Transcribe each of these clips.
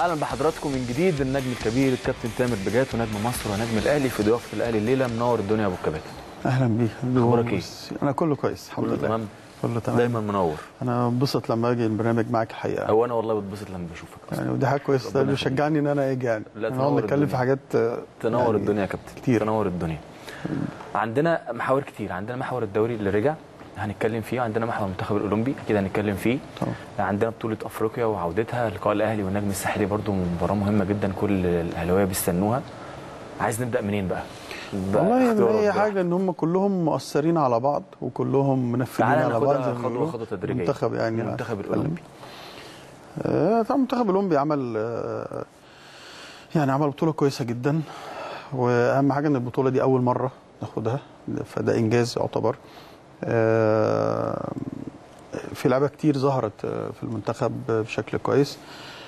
اهلا بحضراتكم من جديد النجم الكبير الكابتن تامر بجات ونجم مصر ونجم الاهلي في ضيافه الاهلي الليله منور الدنيا يا ابو الكباتن اهلا بيك أخبارك إيه؟ انا كله كويس الحمد كله لله تمام كله تمام دايما منور انا بنبسط لما اجي البرنامج معاك الحقيقه او انا والله بتبسط لما بشوفك اصلا يعني ودي حاجه كويسه ده ربنا بيشجعني ان انا اجي يعني لا، نقعد تنور نتكلم الدنيا. في حاجات آه، تنور يعني الدنيا يا كابتن كتير. تنور الدنيا عندنا محاور كتير عندنا محور الدوري اللي رجع هنتكلم فيه عندنا محور المنتخب الاولمبي اكيد هنتكلم فيه طبعا عندنا بطوله افريقيا وعودتها لقاء الاهلي والنجم الساحلي برضو مباراه مهمه جدا كل الاهلاويه بيستنوها عايز نبدا منين بقى بقى والله اختيارك هي بقى. حاجه ان هم كلهم مؤثرين على بعض وكلهم منفذين تعالى على بعض ناخدها زي ما خطوه بيقولوا. خطوه تدريجيه المنتخب يعني المنتخب أتكلم. الاولمبي آه، طبعا المنتخب الاولمبي عمل آه، يعني عمل بطوله كويسه جدا واهم حاجه ان البطوله دي اول مره ناخدها فده انجاز يعتبر آه، في لعبه كتير ظهرت آه، في المنتخب بشكل كويس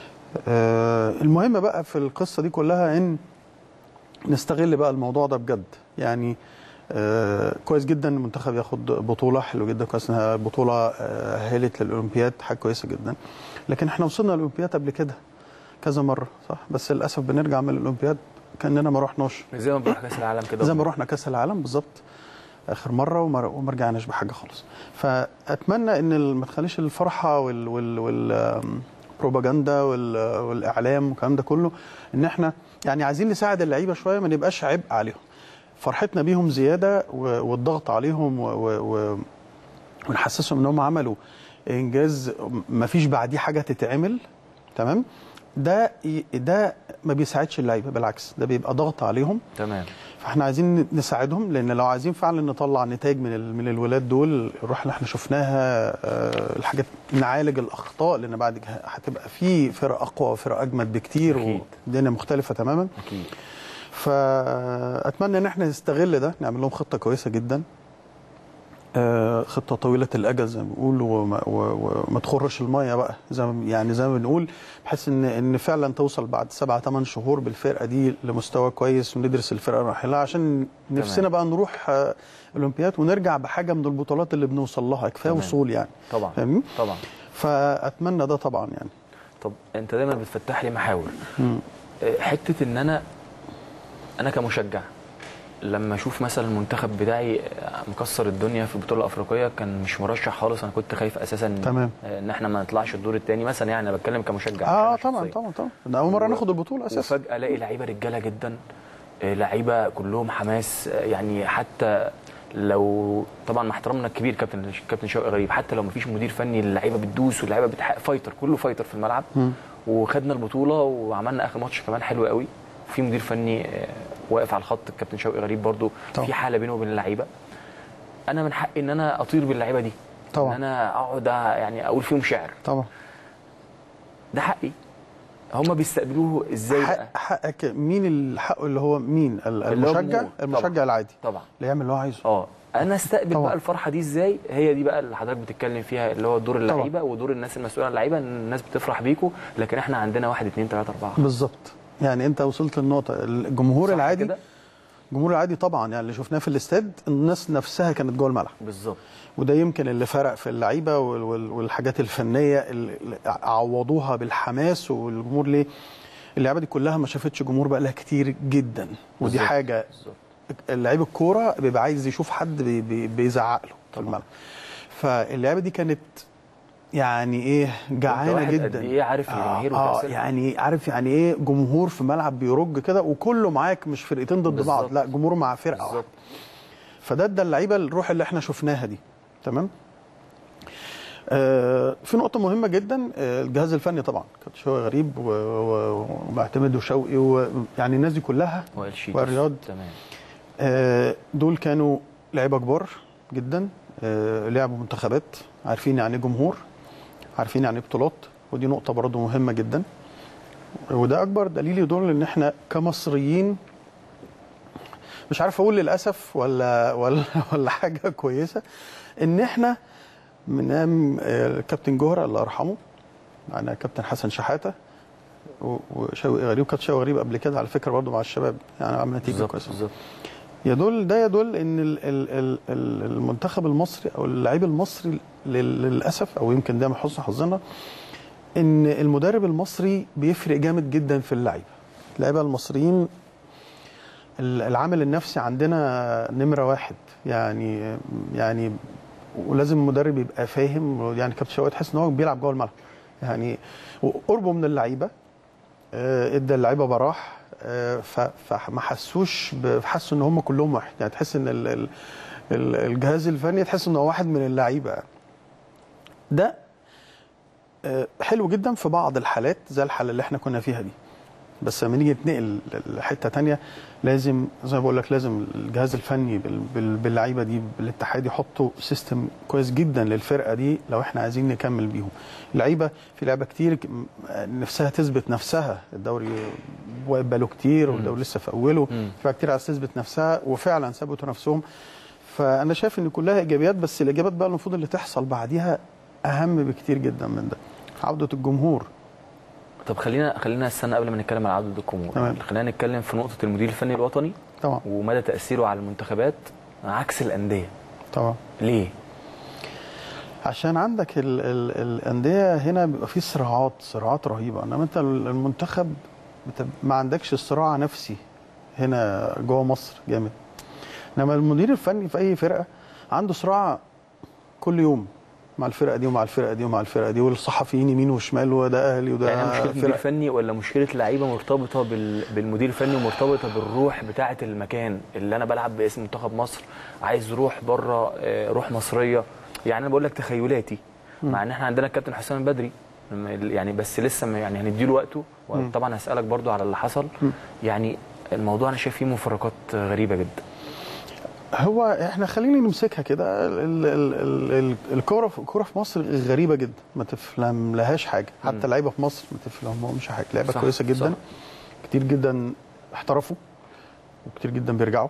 آه، المهم بقى في القصه دي كلها ان نستغل بقى الموضوع ده بجد يعني آه كويس جدا ان المنتخب ياخد بطوله حلو جدا كويس انها بطوله آه هالت للاولمبياد حاجه كويسه جدا لكن احنا وصلنا للاولمبياد قبل كده كذا مره صح بس للاسف بنرجع من الاولمبياد كاننا ما رحناش زي ما بنروح كاس العالم كده زي ما رحنا كاس العالم بالظبط اخر مره وما وما رجعناش بحاجه خالص فاتمنى ان ال- ما تخليش الفرحه وال وال وال آم، بروباجندا وال- والاعلام والكلام ده كله ان احنا يعني عايزين نساعد اللعيبه شويه ما نبقاش عبء عليهم فرحتنا بيهم زياده و- والضغط عليهم و- و- و- ونحسسهم ان هم عملوا انجاز ما فيش بعديه حاجه تتعمل تمام ده ي- ده ما بيساعدش اللعيبه بالعكس ده بيبقى ضغط عليهم تمام فاحنا عايزين نساعدهم لان لو عايزين فعلا نطلع نتائج من ال- من الولاد دول الروح اللي احنا شفناها آه، الحاجات نعالج الاخطاء لان بعد كده هتبقى في فرق اقوى وفرق اجمد بكتير أكيد. والدنيا مختلفه تماما اكيد فاتمنى ان احنا نستغل ده نعمل لهم خطه كويسه جدا آه، خطه طويله الاجل زي ما بنقول وما, و- وما تخرش الميه بقى زي ما يعني زي ما بنقول بحيث ان ان فعلا توصل بعد سبعة ثمان شهور بالفرقه دي لمستوى كويس وندرس الفرقه الراحله عشان نفسنا بقى نروح آه، اولمبياد ونرجع بحاجه من البطولات اللي بنوصل لها كفايه تمام. وصول يعني طبعا فاهمني طبعا فاتمنى ده طبعا يعني طب انت دايما بتفتح لي محاور مم. اه، حته ان انا انا كمشجع لما اشوف مثلا المنتخب بتاعي اه، مكسر الدنيا في البطوله الافريقيه كان مش مرشح خالص انا كنت خايف اساسا تمام. اه، ان احنا ما نطلعش الدور الثاني مثلا يعني انا بتكلم كمشجع اه مش أنا طبعا شخصياً. طبعا طبعا ده اول مره و- ناخد البطوله اساسا وفجاه الاقي لعيبه رجاله جدا اه، لعيبه كلهم حماس اه، يعني حتى لو طبعا مع احترامنا الكبير كابتن كابتن شوقي غريب حتى لو مفيش مدير فني اللعيبه بتدوس واللعيبه بتحقق فايتر كله فايتر في الملعب مم. وخدنا البطوله وعملنا اخر ماتش كمان حلو قوي في مدير فني آه، واقف على الخط الكابتن شوقي غريب برضو طبعا. في حاله بينه وبين اللعيبه انا من حقي ان انا اطير باللعيبه دي طبعا. ان انا اقعد يعني اقول فيهم شعر طبعا ده حقي هم بيستقبلوه ازاي بقى حق حقك مين الحق اللي هو مين ال- اللي هو المشجع الجمهور. المشجع طبعا. العادي طبعا اللي يعمل اللي هو عايزه اه انا استقبل طبعا. بقى الفرحه دي ازاي هي دي بقى اللي حضرتك بتتكلم فيها اللي هو دور اللعيبه ودور الناس المسؤوله عن اللعيبه ان الناس بتفرح بيكوا لكن احنا عندنا واحد اثنين ثلاثه اربعه بالظبط يعني انت وصلت للنقطه الجمهور صح العادي كده؟ الجمهور العادي طبعا يعني اللي شفناه في الاستاد الناس نفسها كانت جوه الملعب بالظبط وده يمكن اللي فرق في اللعيبه وال- وال- والحاجات الفنيه اللي عوضوها بالحماس والجمهور ليه اللعيبه دي كلها ما شافتش جمهور بقى لها كتير جدا ودي بالظبط. حاجه بالظبط لعيب الكوره بيبقى عايز يشوف حد بي بي بيزعق له في الملعب فاللعيبه دي كانت يعني ايه جعانه واحد قد جدا إيه عارف الجماهير آه, اه وتأثيرها. يعني عارف يعني ايه جمهور في ملعب بيرج كده وكله معاك مش فرقتين ضد بعض بالظبط. لا جمهور مع فرقه واحده بالظبط فده ادى اللعيبه الروح اللي احنا شفناها دي تمام آه في نقطة مهمة جدا آه الجهاز الفني طبعا كابتن شوقي غريب و- و- ومعتمد وشوقي ويعني الناس دي كلها وائل شيتوس والرياض تمام آه، دول كانوا لعيبه كبار جدا آه، لعبوا منتخبات عارفين يعني إيه جمهور عارفين يعني إيه بطولات ودي نقطه برضو مهمه جدا وده اكبر دليل يدل ان احنا كمصريين مش عارف اقول للاسف ولا ولا ولا حاجه كويسه ان احنا من ايام آه، الكابتن جوهره الله يرحمه معنا كابتن حسن شحاته و- وشوقي غريب كابتن شوقي غريب قبل كده على فكره برضو مع الشباب يعني عمل نتيجه بالظبط كويسه بالظبط يدل ده يدل ان ال- ال- ال- ال- المنتخب المصري او اللعيب المصري لل- للاسف او يمكن ده من حسن حظنا ان المدرب المصري بيفرق جامد جدا في اللعيبه اللعيبه المصريين ال- العامل النفسي عندنا نمره واحد يعني يعني ولازم المدرب يبقى فاهم يعني كابتن شوقي تحس ان هو بيلعب جوه الملعب يعني وقربه من اللعيبه آه، ادى اللعيبه براح آه، ف- فما حسوش ب- حسوا ان هم كلهم واحد يعني تحس ان ال- ال- ال- الجهاز الفني تحس ان هو واحد من اللعيبه ده آه، حلو جدا في بعض الحالات زي الحاله اللي احنا كنا فيها دي بس لما نيجي نتنقل لحته تانية لازم زي ما بقول لك لازم الجهاز الفني بال- بال- باللعيبه دي بالاتحاد يحطوا سيستم كويس جدا للفرقه دي لو احنا عايزين نكمل بيهم اللعيبه في لعيبه كتير ك- م- نفسها تثبت نفسها الدوري واقف بقاله كتير والدوري لسه في اوله مم. في كتير عايز تثبت نفسها وفعلا ثبتوا نفسهم فانا شايف ان كلها ايجابيات بس الايجابيات بقى المفروض اللي تحصل بعديها اهم بكتير جدا من ده عوده الجمهور طب خلينا خلينا نستنى قبل ما نتكلم على عدد الجمهور تمام. خلينا نتكلم في نقطه المدير الفني الوطني طبعا ومدى تاثيره على المنتخبات عكس الانديه طبعا ليه عشان عندك ال ال الانديه هنا بيبقى في صراعات صراعات رهيبه انما انت المنتخب بت- ما عندكش صراع نفسي هنا جوه مصر جامد انما المدير الفني في اي فرقه عنده صراع كل يوم مع الفرقه دي ومع الفرقه دي ومع الفرقه دي والصحفيين يمين وشمال وده اهلي وده يعني مشكله مدير فرقه فني ولا مشكله لعيبه مرتبطه بال... بالمدير الفني ومرتبطه بالروح بتاعه المكان اللي انا بلعب باسم منتخب مصر عايز روح بره آه، روح مصريه يعني انا بقول لك تخيلاتي مع ان احنا عندنا الكابتن حسام البدري لما- يعني بس لسه ما- يعني هنديله وقته وطبعا هسالك برضو على اللي حصل يعني الموضوع انا شايف فيه مفارقات غريبه جدا هو احنا خلينا نمسكها كده ال- ال- ال- ال- الكوره في الكوره في مصر غريبه جدا ما تفهم لهاش حاجه حتى اللعيبه في مصر ما تفهمهمش حاجه لعيبه صح، كويسه جدا صح. كتير جدا احترفوا وكتير جدا بيرجعوا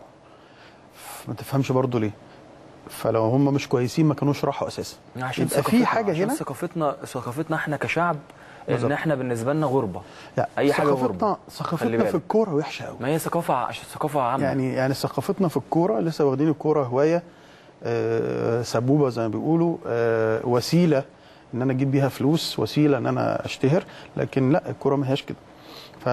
ما تفهمش برضو ليه فلو هم مش كويسين ما كانوش راحوا اساسا عشان يبقى في ثقافتنا- حاجه عشان هنا ثقافتنا ثقافتنا احنا كشعب بالظبط. ان احنا بالنسبه لنا غربه لا اي حاجه غربه ثقافتنا خلي ثقافتنا بالك. في الكوره وحشه قوي ما هي ثقافه عشان ثقافه عامه يعني يعني ثقافتنا في الكوره لسه واخدين الكوره هوايه آه، سبوبه زي ما بيقولوا آه، وسيله ان انا اجيب بيها فلوس وسيله ان انا اشتهر لكن لا الكوره ما هياش كده ف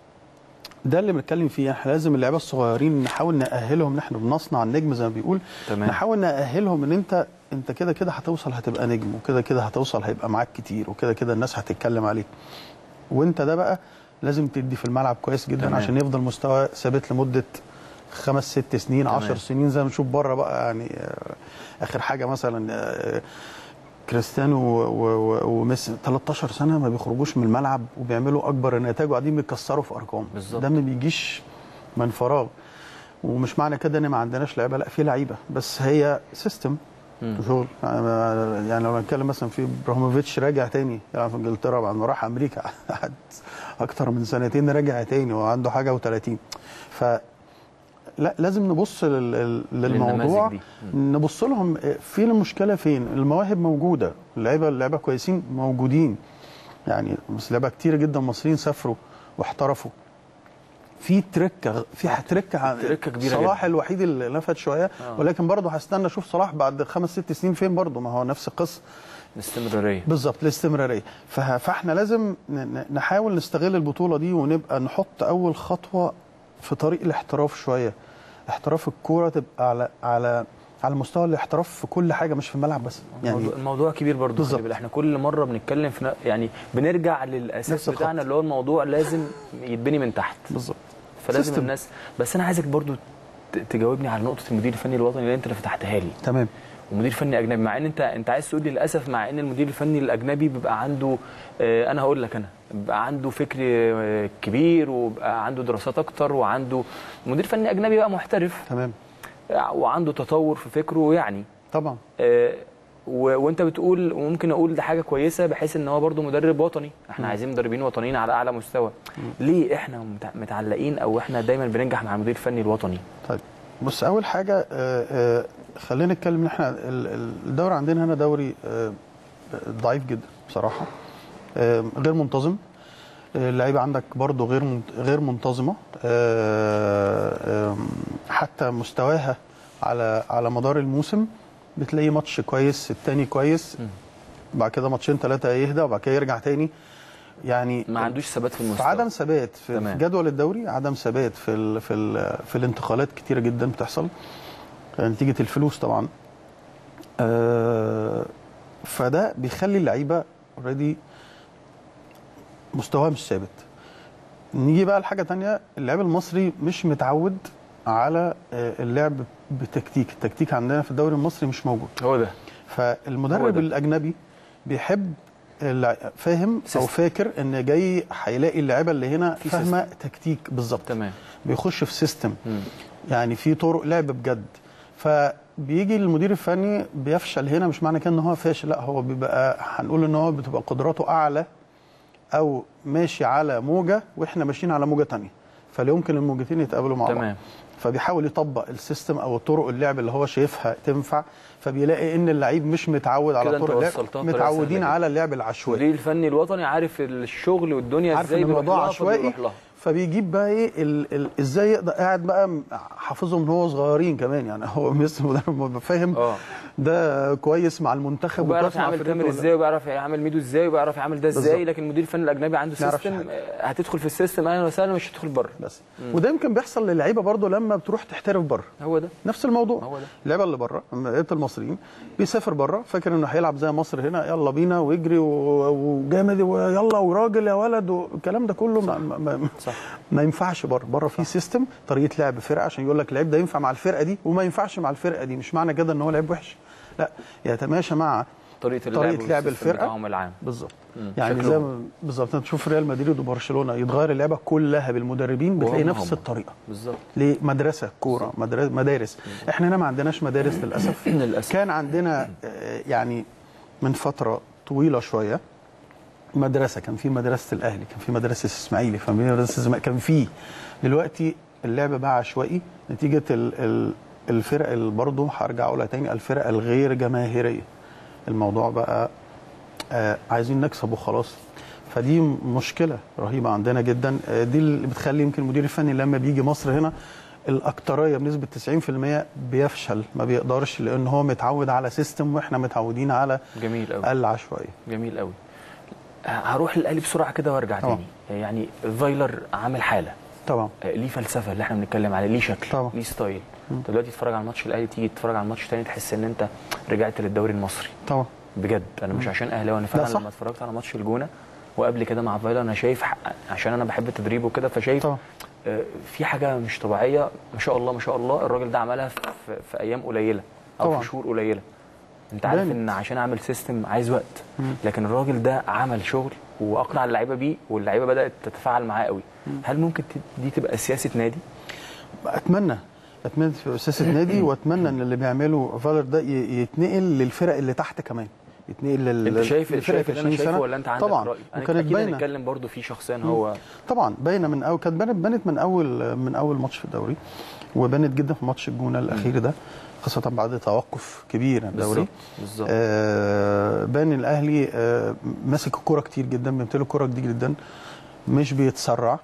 ده اللي بنتكلم فيه احنا لازم اللعيبه الصغيرين نحاول ناهلهم ان احنا بنصنع النجم زي ما بيقول تمام. نحاول ناهلهم ان انت انت كده كده هتوصل هتبقى نجم وكده كده هتوصل هيبقى معاك كتير وكده كده الناس هتتكلم عليك وانت ده بقى لازم تدي في الملعب كويس جدا تمام. عشان يفضل مستوى ثابت لمده خمس ست سنين تمام. عشر سنين زي ما بنشوف بره بقى يعني آه، اخر حاجه مثلا آه، كريستيانو و- و- وميسي 13 سنه ما بيخرجوش من الملعب وبيعملوا اكبر النتائج وقاعدين بيكسروا في ارقام بالظبط. ده ما بيجيش من فراغ ومش معنى كده ان ما عندناش لعيبه لا في لعيبه بس هي سيستم مم. شغل يعني يعني لو نتكلم مثلا في ابراهيموفيتش راجع تاني يلعب في انجلترا بعد ما راح امريكا قعد اكتر من سنتين راجع تاني وعنده حاجه و30 ف لا لازم نبص لل- لل- للموضوع للنماذج دي. نبص لهم فين المشكله فين المواهب موجوده اللعيبه اللعيبه كويسين موجودين يعني بس لعيبه كتير جدا مصريين سافروا واحترفوا في تركه في تركه تركة كبيرة صلاح جدا. الوحيد اللي لفت شويه آه. ولكن برضه هستنى اشوف صلاح بعد خمس ست سنين فين برضه ما هو نفس القصه الاستمراريه بالظبط الاستمراريه فه- فاحنا لازم ن- ن- نحاول نستغل البطوله دي ونبقى نحط اول خطوه في طريق الاحتراف شويه احتراف الكوره تبقى على على على مستوى الاحتراف في كل حاجه مش في الملعب بس يعني الموضوع, الموضوع كبير برضه بالظبط. خلي بالك احنا كل مره بنتكلم في ن- يعني بنرجع للاساس نفس الخط. بتاعنا اللي هو الموضوع لازم يتبني من تحت بالظبط فلازم System. الناس بس انا عايزك برضه ت- تجاوبني على نقطه المدير الفني الوطني اللي انت اللي فتحتها لي تمام ومدير فني اجنبي مع ان انت انت عايز تقول لي للاسف مع ان المدير الفني الاجنبي بيبقى عنده آه، انا هقول لك انا بيبقى عنده فكر آه، كبير وبقى عنده دراسات اكتر وعنده مدير فني اجنبي بقى محترف تمام آه، وعنده تطور في فكره يعني طبعا آه، و- وانت بتقول وممكن اقول ده حاجه كويسه بحيث ان هو برضو مدرب وطني احنا عايزين مدربين وطنيين على اعلى مستوى ليه احنا متع- متعلقين او احنا دايما بننجح مع المدير الفني الوطني طيب بص اول حاجه آه، آه، خلينا نتكلم ان احنا ال- ال- الدوري عندنا هنا دوري آه، ضعيف جدا بصراحه آه، غير منتظم آه، اللعيبه عندك برضو غير منت- غير منتظمه آه، آم، حتى مستواها على على مدار الموسم بتلاقي ماتش كويس التاني كويس بعد كده ماتشين ثلاثه يهدى وبعد كده يرجع تاني يعني ما عندوش ثبات في في المستوى عدم ثبات في, تمام. في جدول الدوري عدم ثبات في ال في ال في الانتقالات كتيره جدا بتحصل نتيجه الفلوس طبعا آه فده بيخلي اللعيبه اوريدي مستواها مش ثابت نيجي بقى لحاجه تانية اللاعب المصري مش متعود على آه، اللعب بتكتيك التكتيك عندنا في الدوري المصري مش موجود هو ده هو فالمدرب ده. الاجنبي بيحب الع- فاهم او سيستم. فاكر ان جاي هيلاقي اللعيبه اللي هنا في فاهمه تكتيك بالظبط تمام بيخش في سيستم مم. يعني في طرق لعب بجد فبيجي المدير الفني بيفشل هنا مش معنى كده ان هو فاشل لا هو بيبقى هنقول ان هو بتبقى قدراته اعلى او ماشي على موجه واحنا ماشيين على موجه تانية فلا يمكن الموجتين يتقابلوا مع بعض تمام فبيحاول يطبق السيستم او طرق اللعب اللي هو شايفها تنفع فبيلاقي ان اللعيب مش متعود على كده أنت طرق اللعب وصلتها بطريقة متعودين سهلة على اللعب العشوائي المدير الفني الوطني عارف الشغل والدنيا عارف ازاي ان بيروح الموضوع لها عشوائي فبيروح لها. فبيجيب بقى ايه ال ال ازاي يقدر قاعد بقى م- حافظهم من هو صغيرين كمان يعني هو مستر مدرب بيبقى فاهم اه ده كويس مع المنتخب وبيعرف وكويس مع يعمل فرقته تامر ولا- ازاي وبيعرف يعمل ميدو ازاي وبيعرف يعمل ده ازاي بالظبط. لكن المدير الفني الاجنبي عنده ما يعرفش سيستم حاجة. آه، هتدخل في السيستم اهلا وسهلا مش هتدخل بره بس وده يمكن بيحصل للعيبه برضو لما بتروح تحترف بره هو ده نفس الموضوع هو ده. اللعيبه اللي بره لما لعيبه المصريين بيسافر بره فاكر انه هيلعب زي مصر هنا يلا بينا ويجري و- وجامد ويلا وراجل يا ولد والكلام ده كله ما, ما, ما, صح ما ينفعش بره بره في سيستم طريقه لعب فرقه عشان يقول لك اللعيب ده ينفع مع الفرقه دي وما ينفعش مع الفرقه دي مش معنى كده ان هو لعيب وحش لا يتماشى مع طريقه اللعب طريقة لعب والسيستم الفرقة. بتاعهم العام بالظبط مم. يعني شكلهم. زي ما بالظبط انت تشوف ريال مدريد وبرشلونه يتغير اللعبه كلها بالمدربين بتلاقي وهم نفس هم. الطريقه بالظبط ليه مدرسه كوره مدرسه مدارس احنا هنا ما عندناش مدارس للاسف للاسف كان عندنا آه، يعني من فتره طويله شويه مدرسه كان في مدرسه الاهلي كان في مدرسه الاسماعيلي كان في مدرسه الزمالك كان في دلوقتي اللعب بقى عشوائي نتيجه ال ال الفرق اللي برضه هرجع اقولها تاني الفرق الغير جماهيريه الموضوع بقى آه عايزين نكسب وخلاص فدي مشكله رهيبه عندنا جدا آه دي اللي بتخلي يمكن المدير الفني لما بيجي مصر هنا الاكتريه بنسبه 90% بيفشل ما بيقدرش لان هو متعود على سيستم واحنا متعودين على جميل قوي العشوائيه جميل قوي هروح للاهلي بسرعه كده وارجع طبعا. تاني يعني فايلر عامل حاله طبعا آه، ليه فلسفه اللي احنا بنتكلم عليه ليه شكل طبعا. ليه ستايل انت دلوقتي تتفرج على ماتش الاهلي تيجي تتفرج على ماتش تاني تحس ان انت رجعت للدوري المصري طبعا بجد انا مش عشان اهلاوي انا فعلا لا، صح. لما اتفرجت على ماتش الجونه وقبل كده مع فايلر انا شايف ح- عشان انا بحب التدريب وكده فشايف طبعا آه، في حاجه مش طبيعيه ما شاء الله ما شاء الله الراجل ده عملها في, في, في ايام قليله او طبعا. في شهور قليله انت عارف بانت. ان عشان اعمل سيستم عايز وقت مم. لكن الراجل ده عمل شغل واقنع اللعيبه بيه واللعيبه بدات تتفاعل معاه قوي هل ممكن ت- دي تبقى سياسه نادي اتمنى اتمنى في اساسه نادي واتمنى ان اللي بيعمله فالر ده ي- يتنقل للفرق اللي تحت كمان يتنقل لل انت شايف للفرق شايف اللي انا 20 شايفه سنة. ولا انت عندك طبعا راي انا وكانت اكيد باينه هنتكلم برضو في شخصيا هو طبعا باينه من اول كانت بانت بانت من اول من اول ماتش في الدوري وبانت جدا في ماتش الجونه الاخير ده خاصه بعد توقف كبير عن الدوري بالظبط بالظبط آه بان الاهلي آه ماسك الكوره كتير جدا بيمتلك الكوره كتير جدا مش بيتسرع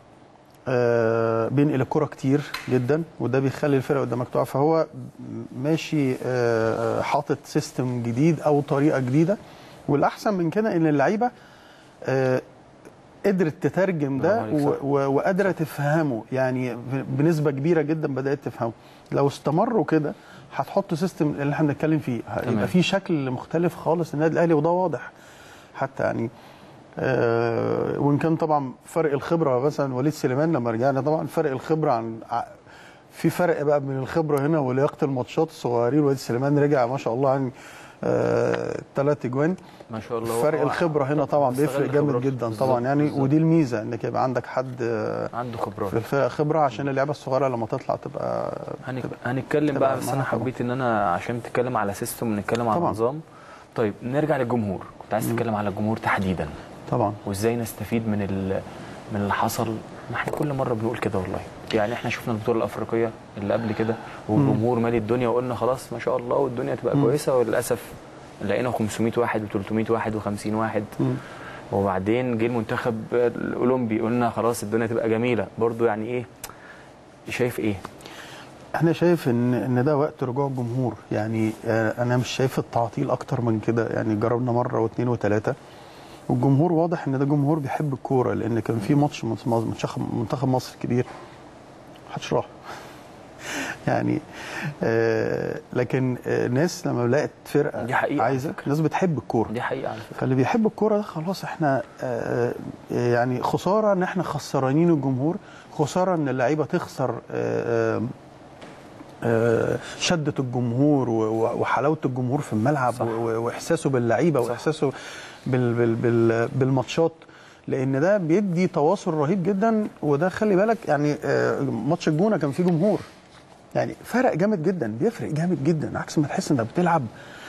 آه بينقل الكوره كتير جدا وده بيخلي الفرقه قدامك تقع فهو ماشي آه حاطط سيستم جديد او طريقه جديده والاحسن من كده ان اللعيبه آه قدرت تترجم ده برافو عليك، و- صح. و- وقادره تفهمه يعني بنسبه كبيره جدا بدات تفهمه لو استمروا كده هتحط سيستم اللي احنا بنتكلم فيه تمام. هيبقى في شكل مختلف خالص للنادي الاهلي وده واضح حتى يعني آه وان كان طبعا فرق الخبره مثلا وليد سليمان لما رجعنا طبعا فرق الخبره عن ع- في فرق بقى من الخبره هنا ولياقه الماتشات الصغيرين وليد سليمان رجع ما شاء الله يعني آه ثلاث اجوان ما شاء الله فرق هو- الخبره هنا طبعا بيستغل بيفرق جامد خبراته. جدا بالظبط، طبعا يعني بالظبط. ودي الميزه انك يبقى عندك حد آه، عنده خبرات في الفرقه خبره عشان اللعيبه الصغيره لما تطلع تبقى هنك... تبقى- هنتكلم تبقى بقى بس انا معانا طبعا. حبيت ان انا عشان نتكلم على سيستم ونتكلم على طبعا. نظام طيب نرجع للجمهور كنت عايز تتكلم على الجمهور تحديدا طبعا وازاي نستفيد من ال... من اللي حصل ما احنا كل مره بنقول كده والله يعني احنا شفنا البطوله الافريقيه اللي قبل كده والجمهور مالي الدنيا وقلنا خلاص ما شاء الله والدنيا تبقى مم. كويسه وللاسف لقينا 500 واحد و300 واحد و50 واحد مم. وبعدين جه المنتخب الاولمبي قلنا خلاص الدنيا تبقى جميله برضو يعني ايه شايف ايه انا شايف ان ان ده وقت رجوع الجمهور يعني آه، انا مش شايف التعطيل اكتر من كده يعني جربنا مره واثنين وثلاثه والجمهور واضح ان ده جمهور بيحب الكوره لان كان في ماتش من- منتخب منتخب مصر كبير محدش راح يعني آه لكن آه الناس لما لقت فرقه دي حقيقة على عايزه فكرة. الناس بتحب الكوره دي حقيقه على فكره فاللي بيحب الكوره ده خلاص احنا آه، آه، يعني خساره ان احنا خسرانين الجمهور خساره ان اللعيبه تخسر آه، آه، آه، شده الجمهور و- و- وحلاوه الجمهور في الملعب صح. و- و- واحساسه باللعيبه صح. واحساسه بال بال بال بالماتشات لان ده بيدي تواصل رهيب جدا وده خلي بالك يعني آه، ماتش الجونه كان فيه جمهور يعني فرق جامد جدا بيفرق جامد جدا عكس ما تحس انك بتلعب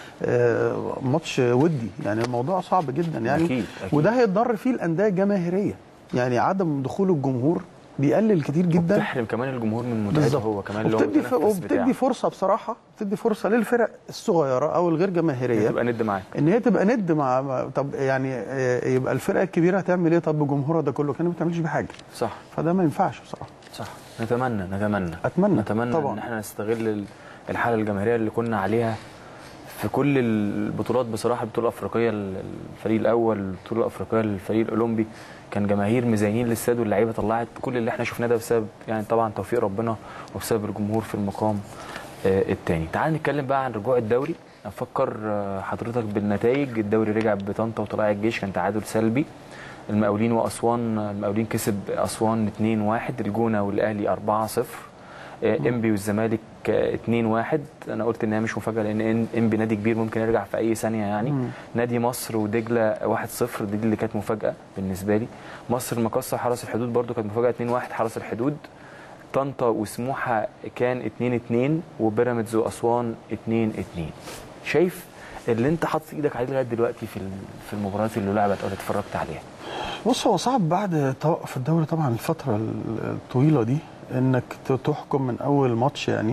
آه، ماتش ودي يعني الموضوع صعب جدا يعني أكيد، أكيد. وده هيتضر فيه الانديه الجماهيريه يعني عدم دخول الجمهور بيقلل كتير جدا بتحرم كمان الجمهور من متعته بالظبط. هو كمان اللي هو وبتدي ف... المتنفس وبتدي بتاعه فرصه بصراحه بتدي فرصه للفرق الصغيره او الغير جماهيريه تبقى ند معاك ان هي تبقى ند مع مع- طب يعني آه، يبقى الفرقه الكبيره هتعمل ايه طب بجمهورها ده كله كان ما بتعملش بيه حاجه صح فده ما ينفعش بصراحه صح نتمنى نتمنى أتمنى، نتمنى طبعاً. ان احنا نستغل ال- الحاله الجماهيريه اللي كنا عليها في كل البطولات بصراحه البطوله الافريقيه الفريق الاول البطوله الافريقيه الفريق الاولمبي كان جماهير مزينين للاستاد واللعيبه طلعت كل اللي احنا شفناه ده بسبب يعني طبعا توفيق ربنا وبسبب الجمهور في المقام آه، الثاني تعال نتكلم بقى عن رجوع الدوري افكر آه، حضرتك بالنتائج الدوري رجع بطنطا وطلائع الجيش كان تعادل سلبي المقاولين واسوان المقاولين كسب اسوان 2-1 الجونه والاهلي 4-0 آه، انبي والزمالك آه، 2-1 انا قلت ان هي مش مفاجاه لان إن- انبي نادي كبير ممكن يرجع في اي ثانيه يعني مم. نادي مصر ودجله 1-0 دي اللي كانت مفاجاه بالنسبه لي مصر المقصه حرس الحدود برضو كانت مفاجاه 2-1 حرس الحدود طنطا وسموحه كان 2-2 وبيراميدز واسوان 2-2 شايف اللي انت حاطط ايدك عليه لغايه دلوقتي في ال- في المباريات اللي لعبت او اللي اتفرجت عليها بص هو صعب بعد توقف الدوري طبعا الفترة الطويلة دي انك ت- تحكم من اول ماتش يعني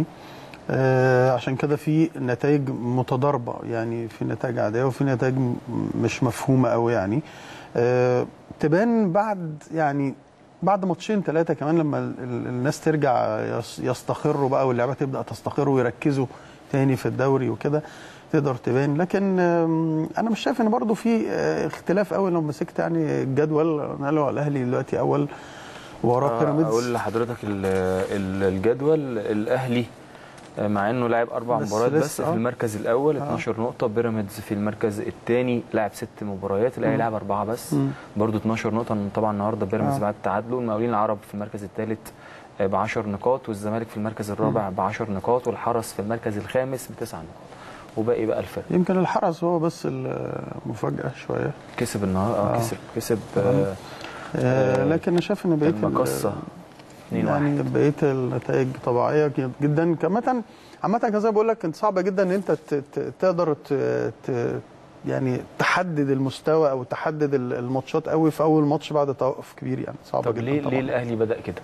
آه عشان كده في نتائج متضاربة يعني في نتائج عادية وفي نتائج م- مش مفهومة قوي يعني آه تبان بعد يعني بعد ماتشين ثلاثة كمان لما ال- ال- الناس ترجع يس- يستقروا بقى واللعيبة تبدأ تستقر ويركزوا تاني في الدوري وكده تقدر تبان لكن آم، انا مش شايف ان برضو في آه، اختلاف قوي لو مسكت يعني الجدول انا لو الاهلي دلوقتي اول وراه آه، بيراميدز اقول لحضرتك ال- ال- الجدول الاهلي آه، مع انه لعب اربع بس مباريات بس لسه، في آه. المركز الاول آه. 12 نقطه بيراميدز في المركز الثاني لعب ست مباريات الاهلي مم. لعب اربعه بس مم. برضو 12 نقطه طبعا النهارده بيراميدز آه. بعد تعادله المقاولين العرب في المركز الثالث ب 10 نقاط والزمالك في المركز الرابع ب 10 نقاط والحرس في المركز الخامس بتسع نقاط وباقي بقى الفرق يمكن الحرس هو بس المفاجاه شويه كسب النهارده اه آه. كسب كسب آه آه لكن انا شايف ان بقيه ال- المقصه 2 يعني بقيه النتائج طبيعيه جدا كمان عامه كان زي ما بقول لك كانت صعبه جدا ان انت ت- ت- تقدر ت- ت- يعني تحدد المستوى او تحدد ال- الماتشات قوي في اول ماتش بعد توقف كبير يعني صعبه طب جدا ليه طبعا ليه الاهلي بدا كده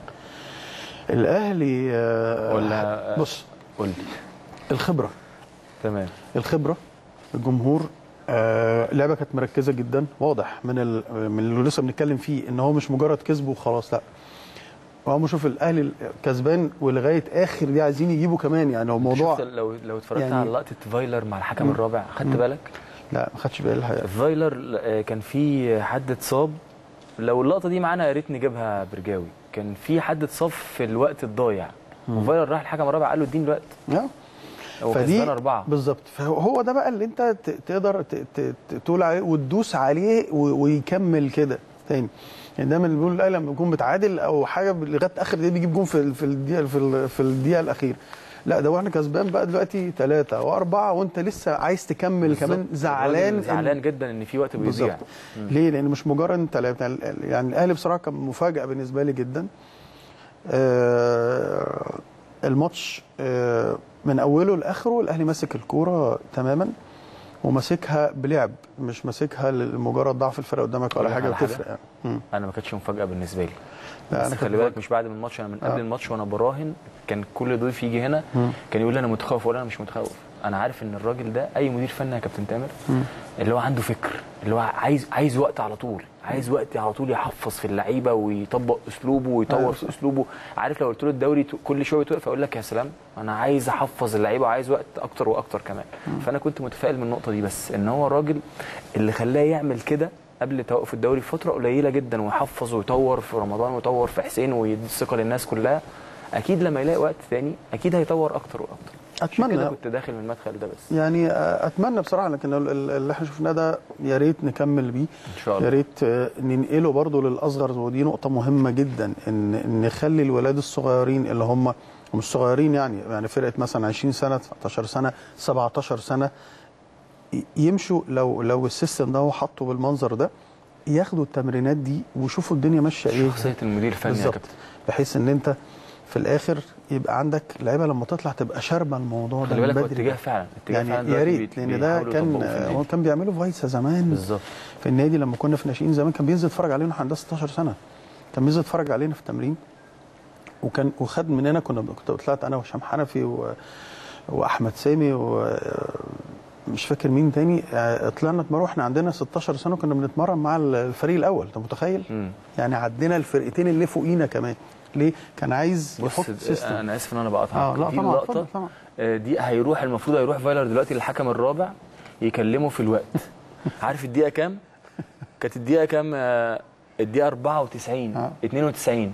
الاهلي آه، ولا بص قول لي الخبره تمام الخبره الجمهور آه، اللعبه كانت مركزه جدا واضح من ال... من اللي لسه بنتكلم فيه ان هو مش مجرد كسب وخلاص لا هو شوف الاهلي كسبان ولغايه اخر دي عايزين يجيبوا كمان يعني هو الموضوع شفت لو لو اتفرجت يعني- على لقطه فايلر مع الحكم مم. الرابع خدت مم. بالك لا ما خدش بالي الحقيقه فايلر آه، كان في حد اتصاب لو اللقطه دي معانا يا ريت نجيبها برجاوي كان في حد اتصاب في الوقت الضايع وفايلر راح الحكم الرابع قال له اديني الوقت آه. هو فدي كسبان اربعه بالظبط فهو هو ده بقى اللي انت ت- تقدر ت- ت- ت- تقول عليه وتدوس عليه و- ويكمل كده تاني يعني دايما اللي بيقول الاهلي لما يكون متعادل او حاجه لغايه اخر دقيقه بيجيب جون في ال- في الدقيقه في, ال- في الدقيقه الاخيره لا ده واحنا كسبان بقى دلوقتي ثلاثة وأربعة وأنت لسه عايز تكمل كمان بالظبط. زعلان الراجل إن- زعلان جدا ان في وقت بالظبط بيضيع ليه؟ لأن مش مجرد أنت لعبت يعني الأهلي بصراحة كان مفاجأة بالنسبة لي جدا آه، الماتش آه، من أوله لآخره الأهلي ماسك الكورة تماما وماسكها بلعب مش ماسكها لمجرد ضعف الفرق قدامك ولا أقول لك حاجة على حاجة؟ بتفرق يعني مم. انا ما كانتش مفاجاه بالنسبه لي لا، بس أنا خلي كنت بالك مفاجأة. مش بعد من الماتش انا من قبل آه. الماتش وانا براهن كان كل ضيف يجي هنا مم. كان يقول لي انا متخوف ولا انا مش متخوف انا عارف ان الراجل ده اي مدير فني يا كابتن تامر اللي هو عنده فكر اللي هو عايز عايز وقت على طول عايز وقت على طول يحفظ في اللعيبه ويطبق اسلوبه ويطور أيوة في اسلوبه عارف لو قلت له الدوري ت- كل شويه توقف اقول لك يا سلام انا عايز احفظ اللعيبه وعايز وقت اكتر واكتر كمان فانا كنت متفائل من النقطه دي بس ان هو الراجل اللي خلاه يعمل كده قبل توقف الدوري بفتره قليله جدا ويحفظ ويطور في رمضان ويطور في حسين ويدي الثقه للناس كلها اكيد لما يلاقي وقت تاني اكيد هيطور اكتر واكتر عشان اتمنى كده كنت داخل من المدخل ده بس يعني آه، اتمنى بصراحه لكن ال- ال- اللي احنا شفناه ده يا ريت نكمل بيه ان شاء يا الله ريت آه، ننقله برضه للاصغر ودي نقطه مهمه جدا ان إن نخلي الولاد الصغيرين اللي هم مش صغيرين يعني يعني فرقه مثلا 20 سنه 19 سنه 17 سنه ي- يمشوا لو لو السيستم ده هو حاطه بالمنظر ده ياخدوا التمرينات دي ويشوفوا الدنيا ماشيه ايه شخصيه المدير الفني يا بالظبط كابتن بحيث ان انت في الاخر يبقى عندك لعيبه لما تطلع تبقى شاربه الموضوع ده خلي من بالك هو بدري اتجاه فعلا اتجاه يعني فعلا يا دلوقتي ريت بيت- لان ده بيحاولوا كان يطبقوه في هو النادي. كان بيعمله فايسا زمان بالظبط في النادي لما كنا في ناشئين زمان كان بينزل يتفرج علينا واحنا عندنا 16 سنه كان بينزل يتفرج علينا في التمرين وكان وخد مننا كنا كنت طلعت انا وهشام حنفي و... واحمد سامي و مش فاكر مين تاني آه، طلعنا اتمرن احنا عندنا 16 سنه كنا بنتمرن مع الفريق الاول انت متخيل؟ مم. يعني عدينا الفرقتين اللي فوقينا كمان ليه؟ كان عايز يحط بص سيستم انا اسف ان انا بقطعك اه لا دي طبعا اللقطة، اتفضل طبعا آه، دي هيروح المفروض هيروح فايلر دلوقتي للحكم الرابع يكلمه في الوقت عارف الدقيقه كام كانت الدقيقه كام آه، الدقيقه 94 آه. 92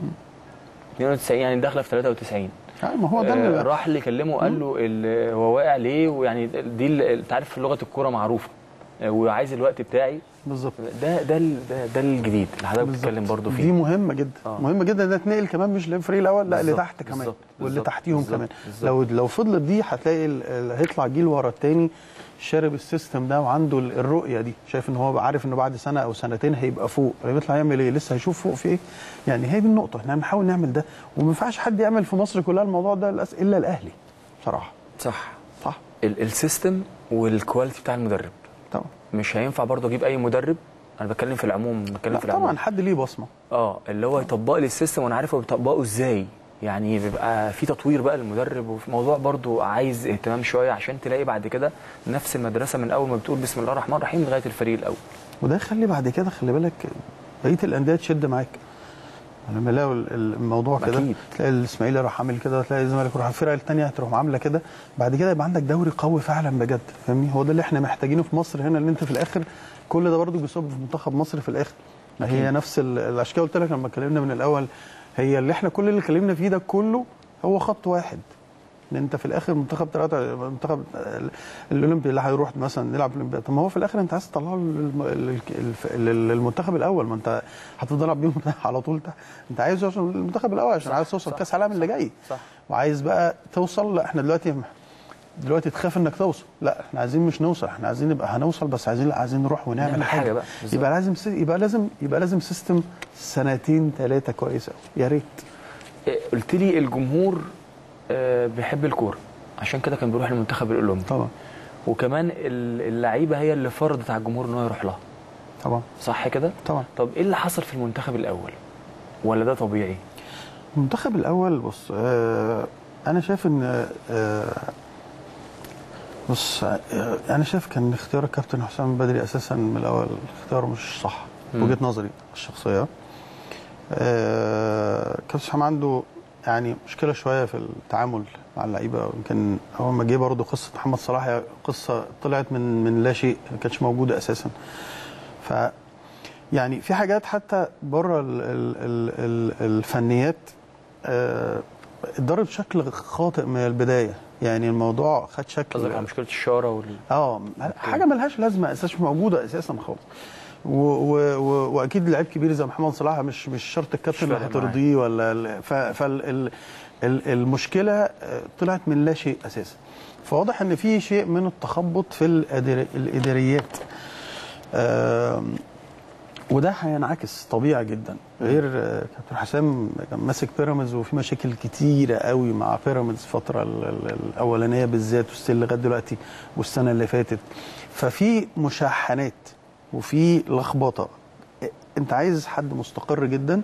92 يعني داخله في 93 آه، ما هو ده آه، اللي راح اللي كلمه قال له ال- هو واقع ليه ويعني دي ال- انت عارف في لغه الكوره معروفه آه، وعايز الوقت بتاعي بالظبط ده ده ال- ده, ده الجديد اللي حضرتك بتتكلم برضه دي فيه مهمه جدا آه. آه. مهمه جدا ده تنقل كمان مش للفريق الاول لا اللي بالظبط، تحت كمان بالظبط، واللي بالظبط، تحتيهم بالظبط، كمان بالظبط. لو لو فضلت دي هتلاقي ال- ال- هيطلع جيل ورا التاني شارب السيستم ده وعنده ال- الرؤيه دي شايف ان هو عارف انه بعد سنه او سنتين هيبقى فوق هيطلع يعمل ايه لسه هيشوف فوق في ايه يعني هي دي النقطه احنا هنحاول نعمل ده وما ينفعش حد يعمل في مصر كلها الموضوع ده للأس- الا الاهلي بصراحه صح صح ال- السيستم والكواليتي بتاع المدرب طبعا مش هينفع برضه اجيب اي مدرب انا بتكلم في العموم بتكلم لا في العموم طبعا حد ليه بصمه اه اللي هو يطبق لي السيستم وانا عارف هو بيطبقه ازاي يعني بيبقى في تطوير بقى للمدرب وفي موضوع برضو عايز اهتمام شويه عشان تلاقي بعد كده نفس المدرسه من اول ما بتقول بسم الله الرحمن الرحيم لغايه الفريق الاول وده يخلي بعد كده خلي بالك بقيه الانديه تشد معاك لما يلاقوا ال- ال- الموضوع كده أكيد. تلاقي الاسماعيلي راح عامل كده تلاقي الزمالك راح الفرقه الثانيه هتروح عامله كده بعد كده يبقى عندك دوري قوي فعلا بجد فاهمني هو ده اللي احنا محتاجينه في مصر هنا ان انت في الاخر كل ده برضو بيصب في منتخب مصر في الاخر ما هي أكيد. نفس ال- الاشكال قلت لك لما اتكلمنا من الاول هي اللي احنا كل اللي اتكلمنا فيه ده كله هو خط واحد ان انت في الاخر منتخب ثلاثه منتخب ال- الاولمبي اللي هيروح مثلا نلعب الاولمبياد طب ما هو في الاخر انت عايز تطلعه للم- لل- الف- لل- للمنتخب الاول ما انت هتفضل تلعب بيهم على طول ده انت عايز توصل للمنتخب الاول عشان صح، عايز توصل صح، كاس العالم اللي جاي صح وعايز بقى توصل لا احنا دلوقتي دلوقتي تخاف انك توصل لا احنا عايزين مش نوصل احنا عايزين نبقى هنوصل بس عايزين لا عايزين نروح ونعمل نعمل حاجه, حاجة بقى، بالظبط. يبقى لازم سي- يبقى لازم يبقى لازم سيستم سنتين ثلاثه كويس قوي يا ريت إيه، قلت لي الجمهور آه، بيحب الكوره عشان كده كان بيروح المنتخب الاولمبي طبعا وكمان ال- اللعيبه هي اللي فرضت على الجمهور ان هو يروح لها طبعا صح كده طبعا طب ايه اللي حصل في المنتخب الاول ولا ده طبيعي المنتخب الاول بص آه انا شايف ان آه بص آه انا شايف كان اختيار الكابتن حسام بدري اساسا من الاول اختيار مش صح مم. وجهه نظري الشخصيه آه كابتن حسام عنده يعني مشكله شويه في التعامل مع اللعيبه يمكن اول ما جه برضه قصه محمد صلاح هي قصه طلعت من من لا شيء ما كانتش موجوده اساسا ف يعني في حاجات حتى بره ال ال ال ال الفنيات آه، اتضرب بشكل خاطئ من البدايه يعني الموضوع خد شكل قصدك على مشكله الشاره وال... اه حاجه ملهاش لازمه اساسا مش موجوده اساسا خالص و و و واكيد لعيب كبير زي محمد صلاح مش مش شرط الكابتن مش اللي فارق هترضيه ولا ال- ف فال ال ال المشكله آه، طلعت من لا شيء اساسا فواضح ان في شيء من التخبط في الإدار- الاداريات آم، وده هينعكس طبيعي جدا غير آه، كابتن حسام كان ماسك بيراميدز وفي مشاكل كتيره قوي مع بيراميدز الفتره ال- ال- الاولانيه بالذات والسنه لغايه دلوقتي والسنه اللي فاتت ففي مشاحنات وفي لخبطه آه، انت عايز حد مستقر جدا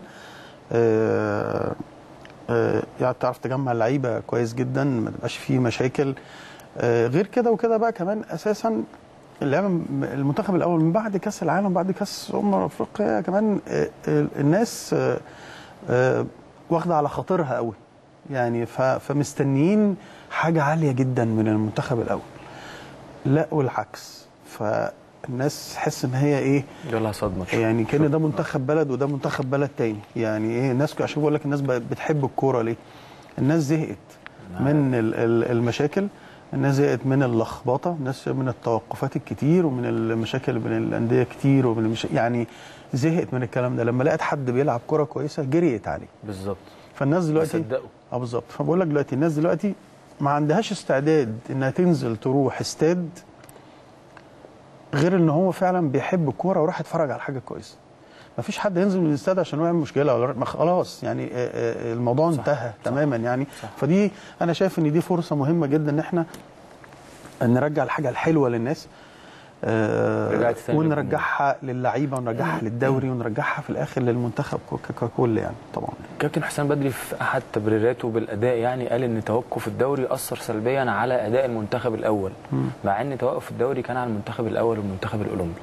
آه، آه، يعني تعرف تجمع لعيبه كويس جدا ما تبقاش فيه مشاكل آه، غير كده وكده بقى كمان اساسا اللعبه م- المنتخب الاول من بعد كاس العالم بعد كاس امم افريقيا كمان آه، آه، الناس آه، آه، واخده على خاطرها قوي يعني ف- فمستنيين حاجه عاليه جدا من المنتخب الاول لا والعكس فالناس تحس ان هي ايه يلا صدمه شوية. يعني كان ده منتخب بلد وده منتخب بلد تاني يعني ايه الناس عشان بقول لك الناس بقت بتحب الكوره ليه الناس زهقت من ال- ال- المشاكل الناس زهقت من اللخبطه الناس من التوقفات الكتير ومن المشاكل بين الانديه كتير ومن المشا... يعني زهقت من الكلام ده لما لقت حد بيلعب كوره كويسه جريت عليه بالظبط فالناس دلوقتي صدقوا اه بالظبط فبقول لك دلوقتي الناس دلوقتي ما عندهاش استعداد انها تنزل تروح استاد غير ان هو فعلا بيحب الكوره وراح يتفرج على حاجه كويسه ما فيش حد ينزل من الاستاد عشان هو يعمل مشكله ولا ما خلاص يعني آه، آه، الموضوع صح، انتهى صح، تماما يعني صح. فدي انا شايف ان دي فرصه مهمه جدا ان احنا نرجع الحاجه الحلوه للناس آه، رجعت تاني ونرجعها للعيبه ونرجعها للدوري ونرجعها في الاخر للمنتخب ك- ككل يعني طبعا كابتن حسام بدري في احد تبريراته بالاداء يعني قال ان توقف الدوري اثر سلبيا على اداء المنتخب الاول مع ان توقف الدوري كان على المنتخب الاول والمنتخب الاولمبي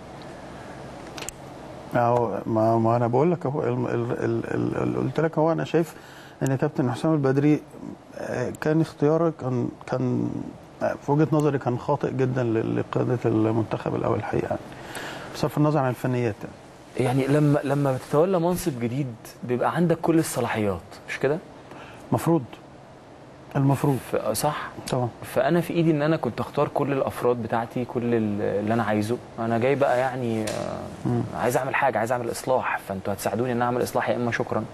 أهو ما, ما انا بقول لك اهو ال- ال- ال- ال- ال- قلت لك اهو انا شايف ان كابتن حسام البدري آه، كان اختياره كان كان آه، في وجهه نظري كان خاطئ جدا ل- لقياده المنتخب الاول الحقيقه يعني بصرف النظر عن الفنيات يعني. يعني لما لما بتتولى منصب جديد بيبقى عندك كل الصلاحيات مش كده؟ المفروض المفروض ف- صح طبعا فانا في ايدي ان انا كنت اختار كل الافراد بتاعتي كل ال- اللي انا عايزه انا جاي بقى يعني آه، عايز اعمل حاجه عايز اعمل اصلاح فانتوا هتساعدوني ان أنا اعمل اصلاح يا اما شكرا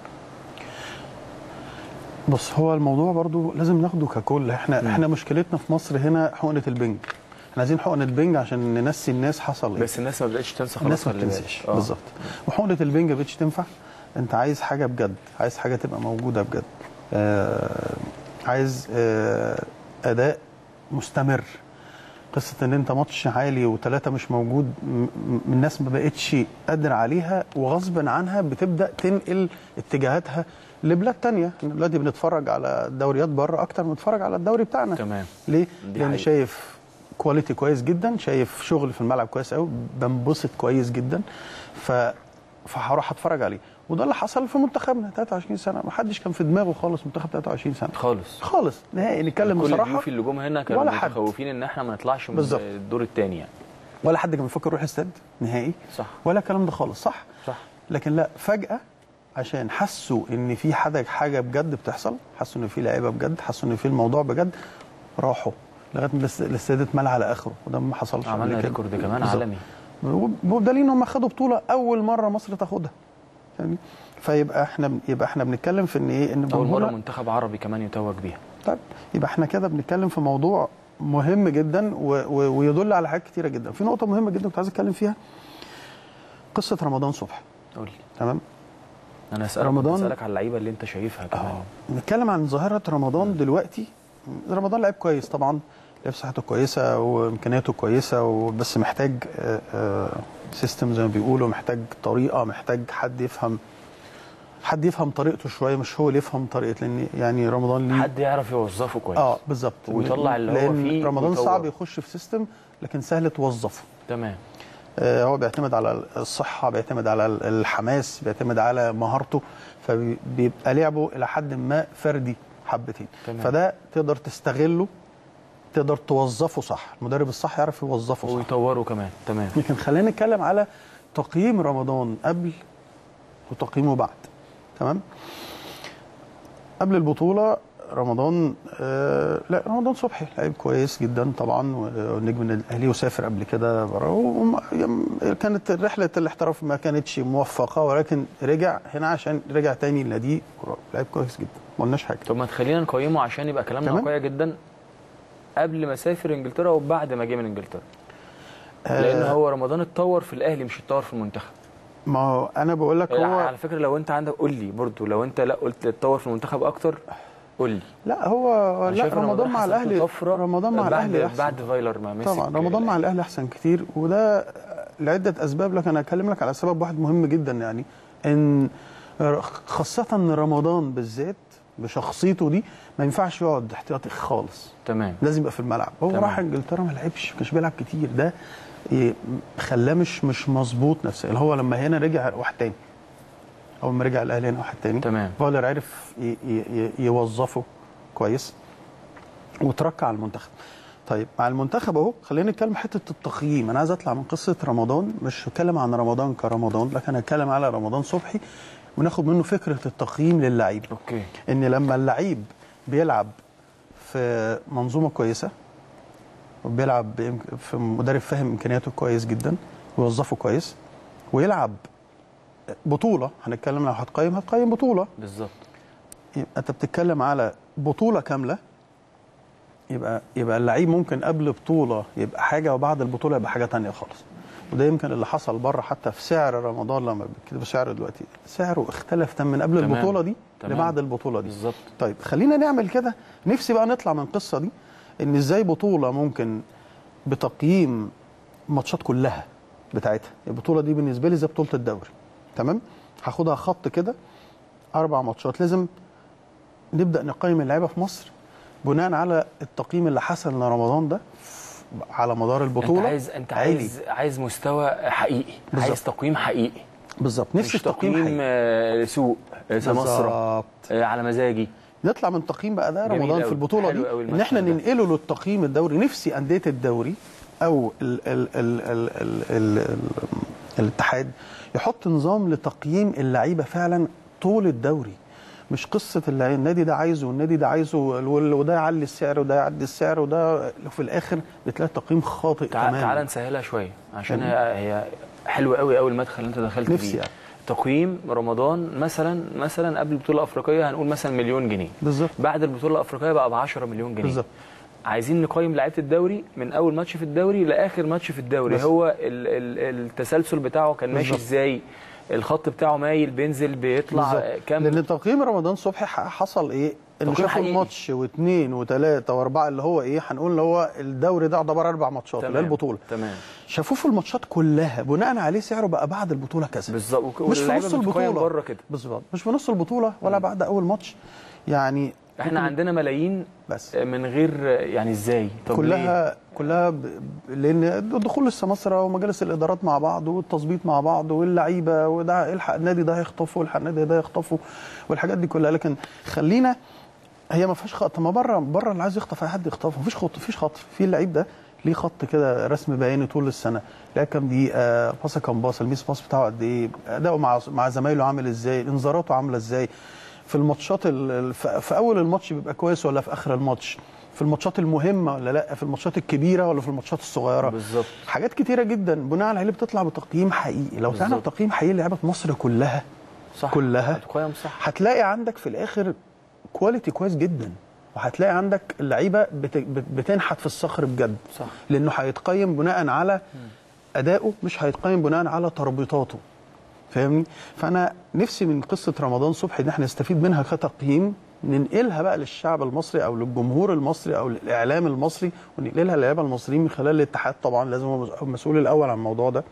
بص هو الموضوع برضو لازم ناخده ككل احنا مم. احنا مشكلتنا في مصر هنا حقنه البنج احنا عايزين حقنه بنج عشان ننسي الناس حصل ايه بس الناس ما بداتش تنسى خلاص الناس ما خلي بالك. بتنساش آه. بالظبط وحقنه البنج ما بقتش تنفع انت عايز حاجه بجد عايز حاجه تبقى موجوده بجد آه عايز آه اداء مستمر قصه ان انت ماتش عالي وثلاثه مش موجود م- م- الناس ما بقتش قادره عليها وغصبا عنها بتبدا تنقل اتجاهاتها لبلاد تانية احنا دلوقتي بنتفرج على الدوريات بره اكتر ما بنتفرج على الدوري بتاعنا تمام ليه؟ دي لان حقيقة. شايف كواليتي كويس جدا شايف شغل في الملعب كويس قوي بنبسط كويس جدا ف فهروح اتفرج عليه وده اللي حصل في منتخبنا 23 سنه ما حدش كان في دماغه خالص منتخب 23 سنه خالص خالص نهائي نتكلم كل بصراحه الضيوف اللي جم هنا كانوا ولا حد. متخوفين ان احنا ما نطلعش من بالظبط. الدور الثاني يعني ولا حد كان بيفكر يروح استاد نهائي صح ولا الكلام ده خالص صح صح لكن لا فجاه عشان حسوا ان في حاجه حاجه بجد بتحصل حسوا ان في لعيبه بجد حسوا ان في الموضوع بجد راحوا لغايه ما الاست- الاستاد اتملى على اخره وده ما حصلش قبل عملنا كده. ريكورد كمان بالظبط. عالمي وبدليل ان هم خدوا بطوله اول مره مصر تاخدها يعني فيبقى احنا يبقى احنا بنتكلم في ان ايه ان اول مره جمهورنا- منتخب عربي كمان يتوج بيها طيب يبقى احنا كده بنتكلم في موضوع مهم جدا و و ويدل على حاجات كتيره جدا في نقطه مهمه جدا كنت عايز اتكلم فيها قصه رمضان صبحي قول لي تمام انا اسالك رمضان- رمضان اسالك على اللعيبه اللي انت شايفها كمان نتكلم عن ظاهره رمضان دلوقتي رمضان لعيب كويس طبعا لعيب صحته كويسه وامكانياته كويسه وبس محتاج سيستم زي ما بيقولوا محتاج طريقه محتاج حد يفهم حد يفهم طريقته شويه مش هو اللي يفهم طريقه لان يعني رمضان ليه حد يعرف يوظفه كويس اه بالظبط ويطلع اللي هو لأن فيه رمضان ويطور. صعب يخش في سيستم لكن سهل توظفه تمام آه، هو بيعتمد على الصحه بيعتمد على الحماس بيعتمد على مهارته فبيبقى لعبه الى حد ما فردي حبتين تمام. فده تقدر تستغله تقدر توظفه صح المدرب الصح يعرف يوظفه صح ويطوره كمان تمام لكن خلينا نتكلم على تقييم رمضان قبل وتقييمه بعد تمام قبل البطوله رمضان آه لا رمضان صبحي لعيب كويس جدا طبعا ونجم النادي الاهلي وسافر قبل كده بره وما- يم- كانت رحله الاحتراف ما كانتش موفقه ولكن رجع هنا عشان رجع تاني لناديه لعيب كويس جدا ما قلناش حاجه طب ما تخلينا نقيمه عشان يبقى كلامنا تمام. واقعي جدا قبل ما سافر انجلترا وبعد ما جه من انجلترا لان آه هو رمضان اتطور في الاهلي مش اتطور في المنتخب ما هو انا بقول لك لا، هو على فكره لو انت عندك قول لي برضو لو انت لا قلت اتطور في المنتخب اكتر قول لي لا هو أنا لا شايف رمضان مع حصلت له الاهلي طفرة رمضان مع بعد الاهلي احسن بعد فايلر ما مسك طبعا رمضان مع الاهلي احسن كتير وده لعده اسباب لكن انا هكلم لك على سبب واحد مهم جدا يعني ان خاصه ان رمضان بالذات بشخصيته دي ما ينفعش يقعد احتياطي خالص تمام لازم يبقى في الملعب هو تمام. راح انجلترا ما لعبش ما كانش بيلعب كتير ده ي- خلاه مش مش مظبوط نفسيا هو لما هنا رجع واحد تاني اول ما رجع الاهلي هنا واحد تاني تمام. فاولر عرف ي- ي- ي- يوظفه كويس وتركع على المنتخب طيب مع المنتخب اهو خلينا نتكلم حته التقييم انا عايز اطلع من قصه رمضان مش هتكلم عن رمضان كرمضان لكن هتكلم على رمضان صبحي وناخد منه فكره التقييم للعيب اوكي ان لما اللعيب بيلعب في منظومه كويسه وبيلعب بإمك- في مدرب فاهم امكانياته كويس جدا ويوظفه كويس ويلعب بطوله هنتكلم لو هتقيم هتقيم بطوله بالظبط يبقى انت بتتكلم على بطوله كامله يبقى يبقى اللعيب ممكن قبل بطوله يبقى حاجه وبعد البطوله يبقى حاجه تانية خالص وده يمكن اللي حصل بره حتى في سعر رمضان لما بيكتبوا سعره دلوقتي سعره اختلف تم من قبل تمام. البطوله دي تمام. لبعد البطوله دي بالظبط طيب خلينا نعمل كده نفسي بقى نطلع من القصه دي ان ازاي بطوله ممكن بتقييم ماتشات كلها بتاعتها البطوله دي بالنسبه لي زي بطوله الدوري تمام هاخدها خط كده اربع ماتشات لازم نبدا نقيم اللعيبه في مصر بناء على التقييم اللي حصل لرمضان ده على مدار البطوله انت عايز انت عالي. عايز عايز مستوى حقيقي بالظبط. عايز تقييم حقيقي بالظبط نفسي مش في تقييم تقييم حقيقي. آه، سوق آه، سمسره بالظبط آه، على مزاجي نطلع من تقييم بقى ده جميل رمضان في أوي. البطوله حلو دي أوي ان المشهد احنا ده. ننقله للتقييم الدوري نفسي انديه الدوري او ال ال ال ال ال ال ال الاتحاد يحط نظام لتقييم اللعيبه فعلا طول الدوري مش قصه اللعيبه النادي ده عايزه والنادي ده عايزه وال- وده يعلي السعر وده يعدي السعر وده في الاخر بتلاقي تقييم خاطئ تعال تماما تعال نسهلها شويه عشان تمام. هي هي حلوه قوي قوي المدخل اللي انت دخلت نفسي فيه يعني. تقييم رمضان مثلا مثلا قبل البطوله الافريقيه هنقول مثلا مليون جنيه بالظبط بعد البطوله الافريقيه بقى ب 10 مليون جنيه بالظبط عايزين نقيم لعيبه الدوري من اول ماتش في الدوري لاخر ماتش في الدوري بس. هو ال ال التسلسل بتاعه كان ماشي بالظبط. ازاي الخط بتاعه مايل بينزل بيطلع بالظبط. كام لان تقييم رمضان صبحي ح- حصل ايه؟ ان تقييم شافوا حقيقي. الماتش واثنين وثلاثه واربعه اللي هو ايه؟ هنقول اللي هو الدوري ده يعتبر اربع ماتشات اللي هي البطوله تمام شافوه في الماتشات كلها بناء عليه سعره بقى بعد البطوله كذا بالظبط وك- مش في واللعيبة نص بتقيم البطوله بره كده بالظبط مش في نص البطوله ولا بعد اول ماتش يعني احنا عندنا ملايين بس من غير يعني ازاي طب ليه؟ كلها كلها ب... ب- لان دخول السماسره ومجالس الادارات مع بعض والتظبيط مع بعض واللعيبه وده الحق النادي ده هيخطفه والحق النادي ده يخطفه والحاجات دي كلها لكن خلينا هي ما فيهاش خط ما بره بره اللي عايز يخطف اي حد يخطفه مفيش خط مفيش خطف في اللعيب ده ليه خط كده رسم بياني طول السنه لا كام دقيقه باصه كام باص الميس باص بتاعه قد ايه اداؤه مع مع زمايله عامل ازاي انذاراته عامله ازاي في الماتشات ال- ال- في في اول الماتش بيبقى كويس ولا في اخر الماتش في الماتشات المهمه ولا لا في الماتشات الكبيره ولا في الماتشات الصغيره بالظبط حاجات كتيره جدا بناء على اللي بتطلع بتقييم حقيقي لو تعمل بالظبط. تقييم حقيقي لعيبه مصر كلها صح كلها. هتقيم صح هتلاقي عندك في الاخر كواليتي كويس جدا وهتلاقي عندك اللعيبه بت- بت- بتنحت في الصخر بجد صح لانه هيتقيم بناء على اداؤه مش هيتقيم بناء على تربيطاته فاهمني فانا نفسي من قصه رمضان صبحي ان احنا نستفيد منها كتقييم ننقلها بقى للشعب المصري او للجمهور المصري او للاعلام المصري وننقلها للعيبه المصريين من خلال الاتحاد طبعا لازم هو المسؤول الاول عن الموضوع ده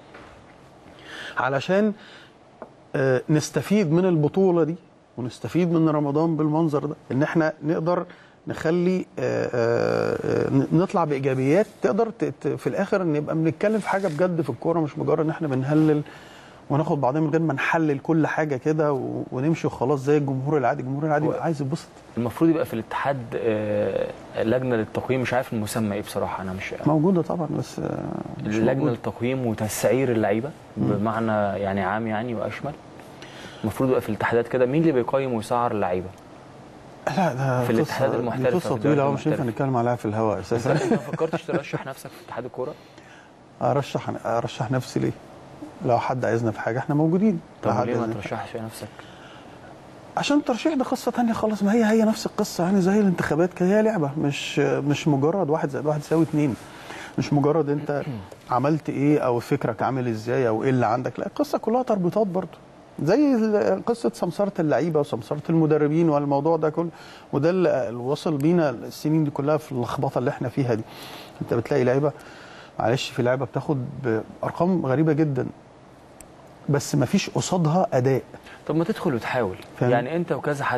علشان آه، نستفيد من البطوله دي ونستفيد من رمضان بالمنظر ده ان احنا نقدر نخلي آه، آه، آه، نطلع بايجابيات تقدر ت- ت- في الاخر نبقى بنتكلم في حاجه بجد في الكوره مش مجرد ان احنا بنهلل وناخد بعضنا من غير ما نحلل كل حاجه كده و- ونمشي وخلاص زي الجمهور العادي الجمهور العادي هو- بيبقى عايز يتبسط المفروض يبقى في الاتحاد آه، لجنه للتقييم مش عارف المسمى ايه بصراحه انا مش موجوده طبعا بس آه، مش لجنه موجودة. للتقييم وتسعير اللعيبه بمعنى يعني عام يعني واشمل المفروض يبقى في الاتحادات كده مين اللي بيقيم ويسعر اللعيبه لا ده في قصة- الاتحاد دي المحترف أو قصه في الدوري طويله أوي مش ينفع المحترف. نتكلم عليها في الهواء اساسا انت ما فكرتش ترشح نفسك في اتحاد الكوره ارشح ارشح نفسي ليه؟ لو حد عايزنا في حاجه احنا موجودين لو طب حد ليه ما عايزنا في ترشحش نفسك عشان الترشيح ده قصه تانية خالص ما هي هي نفس القصه يعني زي الانتخابات كده هي لعبه مش مش مجرد واحد زائد واحد يساوي اتنين مش مجرد انت عملت ايه او فكرك عامل ازاي او ايه اللي عندك لا القصه كلها تربيطات برضه زي ال- قصه سمسره اللعيبه وسمسره المدربين والموضوع ده كله وده اللي اللي وصل بينا السنين دي كلها في اللخبطه اللي احنا فيها دي انت بتلاقي لعيبه معلش في لعيبه بتاخد بارقام غريبه جدا بس ما فيش قصادها اداء طب ما تدخل وتحاول فاهم. يعني انت وكذا حد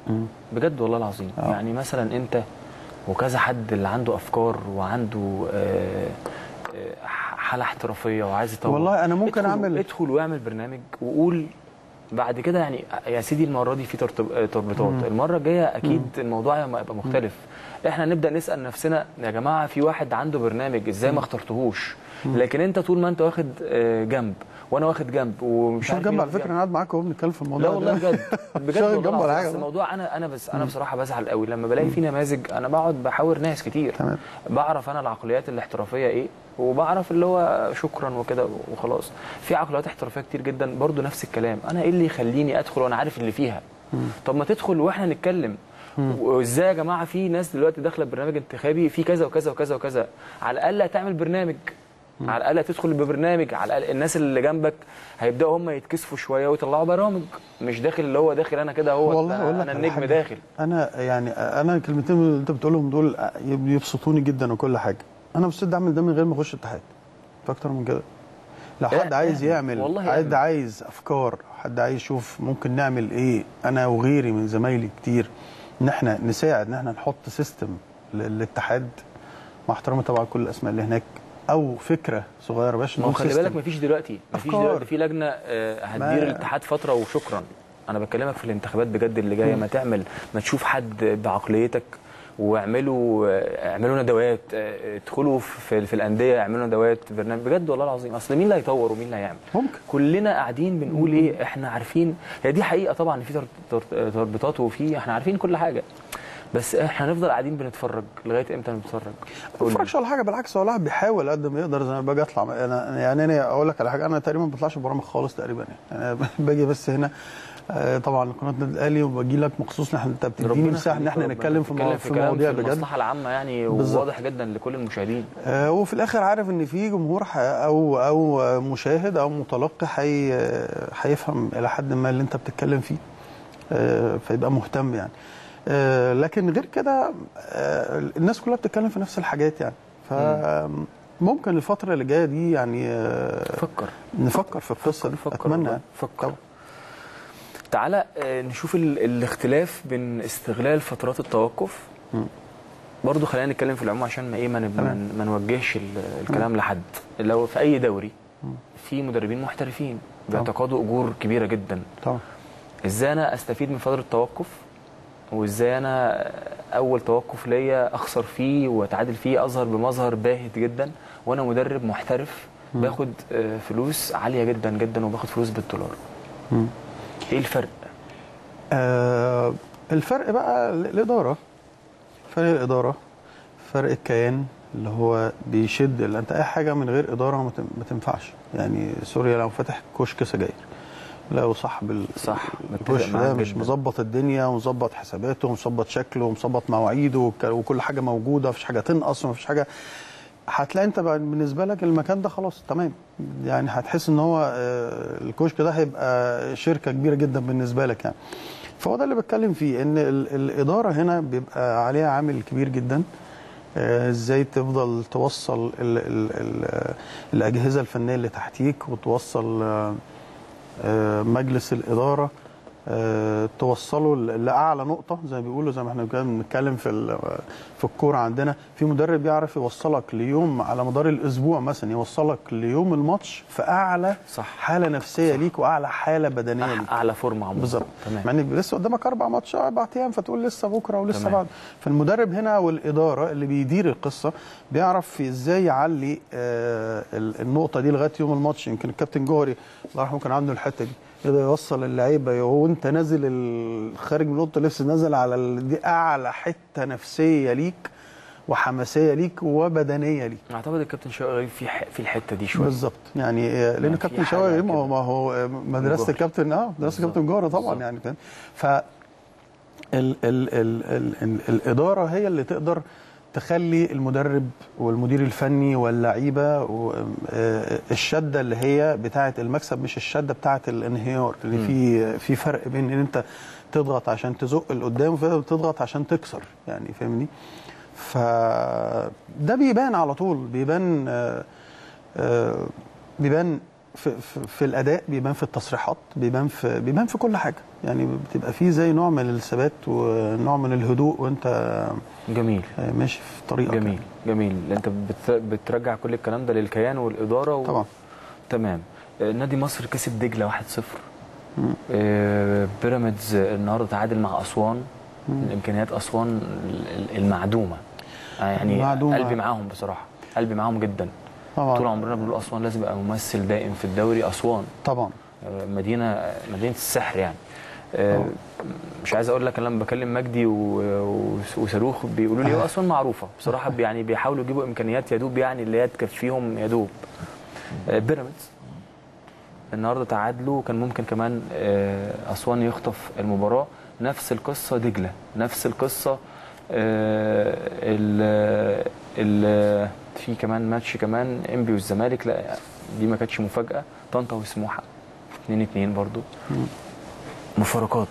بجد والله العظيم آه. يعني مثلا انت وكذا حد اللي عنده افكار وعنده آه، آه، حاله احترافيه وعايز يطور والله أنا ممكن ادخل أعمل- ادخل واعمل برنامج وقول بعد كده يعني يا سيدي المره دي في ترتب- آه، تربطات المره الجايه اكيد الموضوع هيبقى مختلف احنا نبدا نسال نفسنا يا جماعه في واحد عنده برنامج ازاي ما اخترتهوش لكن انت طول ما انت واخد آه، جنب وانا واخد جنب ومش مش عارف جنب مين على فكره انا قاعد معاك اهو بنتكلم في الموضوع لا والله ده. بجد بجد شغل والله جنب ولا العظيم. حاجة أصل الموضوع انا انا بس انا بصراحه بزعل قوي لما بلاقي في نماذج انا بقعد بحاور ناس كتير تمام. بعرف انا العقليات الاحترافيه ايه وبعرف اللي هو شكرا وكده وخلاص في عقليات احترافيه كتير جدا برضو نفس الكلام انا ايه اللي يخليني ادخل وانا عارف اللي فيها طب ما تدخل واحنا نتكلم وازاي يا جماعه في ناس دلوقتي داخله برنامج انتخابي في كذا وكذا وكذا وكذا على الاقل هتعمل برنامج على الاقل تدخل ببرنامج على الاقل الناس اللي جنبك هيبداوا هم يتكسفوا شويه ويطلعوا برامج مش داخل اللي هو داخل انا كده هو والله أقول لك انا على النجم حاجة. داخل انا يعني انا الكلمتين اللي انت بتقولهم دول يبسطوني جدا وكل حاجه انا مستعد اعمل ده من غير ما اخش اتحاد في اكتر من كده لو حد اعمل. عايز يعمل والله حد اعمل. عايز افكار حد عايز يشوف ممكن نعمل ايه انا وغيري من زمايلي كتير ان احنا نساعد ان احنا نحط سيستم للاتحاد مع احترامي طبعا كل الاسماء اللي هناك او فكره صغيره باش ما هو نقول خلي سيستم. بالك مفيش دلوقتي مفيش أفكار. دلوقتي في لجنه آه، ما- هتدير الاتحاد فتره وشكرا انا بكلمك في الانتخابات بجد اللي جايه ما تعمل ما تشوف حد بعقليتك واعملوا آه، اعملوا ندوات آه، ادخلوا في في الانديه اعملوا ندوات برنامج بجد والله العظيم اصل مين اللي هيطور ومين اللي هيعمل ممكن كلنا قاعدين بنقول ايه احنا عارفين هي دي حقيقه طبعا إن في تر- تر- تربطات وفي احنا عارفين كل حاجه بس احنا هنفضل قاعدين بنتفرج لغايه امتى نتفرج ما قول لي. بتفرجش على حاجه بالعكس هو الواحد بيحاول قد ما يقدر زي ما باجي اطلع انا يعني انا اقول لك على حاجه انا تقريبا ما بطلعش برامج خالص تقريبا يعني انا باجي بس هنا آه، طبعا قناه النادي الاهلي وباجي لك مخصوص ان احنا انت بتديني ربنا مساحه ان يخليك احنا ربنا. نتكلم في, مو... في كلام مواضيع في بجد المصلحه العامه يعني بالظبط. وواضح جدا لكل المشاهدين آه، وفي الاخر عارف ان في جمهور ح- او او مشاهد او متلقي حي... هيفهم الى حد ما اللي انت بتتكلم فيه آه، فيبقى مهتم يعني آه، لكن غير كده آه، الناس كلها بتتكلم في نفس الحاجات يعني فممكن الفتره اللي جايه دي يعني آه، فكر نفكر في القصه دي فكر اتمنى والله. يعني. فكر طبعا. تعالى آه، نشوف ال... الاختلاف بين استغلال فترات التوقف مم. برضو خلينا نتكلم في العموم عشان ما ايه ما, نب... تمام. ما- ما نوجهش ال... الكلام لحد لو في اي دوري في مدربين محترفين طبعا. بيتقاضوا اجور كبيره جدا طبعا ازاي انا استفيد من فتره التوقف وازاي انا اول توقف ليا اخسر فيه واتعادل فيه اظهر بمظهر باهت جدا وانا مدرب محترف باخد آه، فلوس عاليه جدا جدا وباخد فلوس بالدولار مم. ايه الفرق آه الفرق بقى ال- الاداره فرق الاداره فرق الكيان اللي هو بيشد اللي انت اي حاجه من غير اداره ما تن- ما تنفعش يعني سوريا لو فتح كشك سجاير لو صاحب ال- صح، متفق الكشك ده معاك مش جدا. مظبط الدنيا ومظبط حساباته ومظبط شكله ومظبط مواعيده وك- وكل حاجه موجوده مفيش حاجه تنقص ومفيش حاجه هتلاقي انت بقى بالنسبه لك المكان ده خلاص تمام يعني هتحس ان هو آه، الكشك ده هيبقى شركه كبيره جدا بالنسبه لك يعني فهو ده اللي بتكلم فيه ان ال- الاداره هنا بيبقى عليها عامل كبير جدا آه، ازاي تفضل توصل ال ال ال الاجهزه الفنيه اللي تحتيك وتوصل آه، آه، مجلس الاداره آه، توصله ل- لاعلى نقطه زي ما بيقولوا زي ما احنا كنا بنتكلم في ال- في الكوره عندنا في مدرب يعرف يوصلك ليوم على مدار الاسبوع مثلا يوصلك ليوم الماتش في اعلى صح. حاله نفسيه ليك واعلى حاله بدنيه ليك أح- اعلى فورمه عموما بالظبط تمام مع ان لسه قدامك اربع ماتشات اربع ايام فتقول لسه بكره ولسه تمام. بعد فالمدرب هنا والاداره اللي بيدير القصه بيعرف ازاي يعلي آه ال- النقطه دي لغايه يوم الماتش يمكن الكابتن جوهري الله يرحمه كان عنده الحته دي يقدر يوصل اللعيبه وانت نازل ال- خارج من اوضه اللبس نازل على ال- دي اعلى حته نفسيه ليك وحماسيه ليك وبدنيه ليك اعتقد الكابتن شوقي غريب في ح... في الحته دي شويه بالظبط يعني آه، لان يعني الكابتن في شوقي حاجة ما هو كده. ما هو آه، مدرسه جوهري. الكابتن اه مدرسه بالظبط. الكابتن جوهري طبعا بالظبط. يعني فاهم ف ال ال ال ال ال الاداره هي اللي تقدر تخلي المدرب والمدير الفني واللعيبه و- آه، الشده اللي هي بتاعه المكسب مش الشده بتاعه الانهيار اللي في في فرق بين ان انت تضغط عشان تزق لقدام وفي تضغط عشان تكسر يعني فاهمني فده بيبان على طول بيبان آه، آه، بيبان في, في, في الاداء بيبان في التصريحات بيبان في بيبان في كل حاجه يعني بتبقى في زي نوع من الثبات ونوع من الهدوء وانت جميل آه، ماشي في طريقك جميل جميل انت بت... بترجع كل الكلام ده للكيان والاداره و... طبعا تمام آه، نادي مصر كسب دجله 1-0 مم. آه، بيراميدز النهارده تعادل مع اسوان مم. امكانيات اسوان ال- المعدومه آه، يعني معدومة. قلبي معاهم بصراحه قلبي معاهم جدا طول طبعا عمرنا بنقول اسوان لازم يبقى ممثل دائم في الدوري اسوان طبعا آه، مدينه مدينه السحر يعني آه، آه. مش عايز اقول لك انا لما بكلم مجدي و- و- وصاروخ بيقولوا لي هو آه. اسوان معروفه بصراحه بي- يعني بيحاولوا يجيبوا امكانيات يا دوب يعني اللي هي تكفيهم يا دوب آه، بيراميدز النهارده تعادلوا كان ممكن كمان آه، اسوان يخطف المباراه نفس القصه دجله نفس القصه آه، ال ال في كمان ماتش كمان انبي والزمالك لا دي ما كانتش مفاجاه طنطا وسموحه 2 2 برضو مم. مفارقات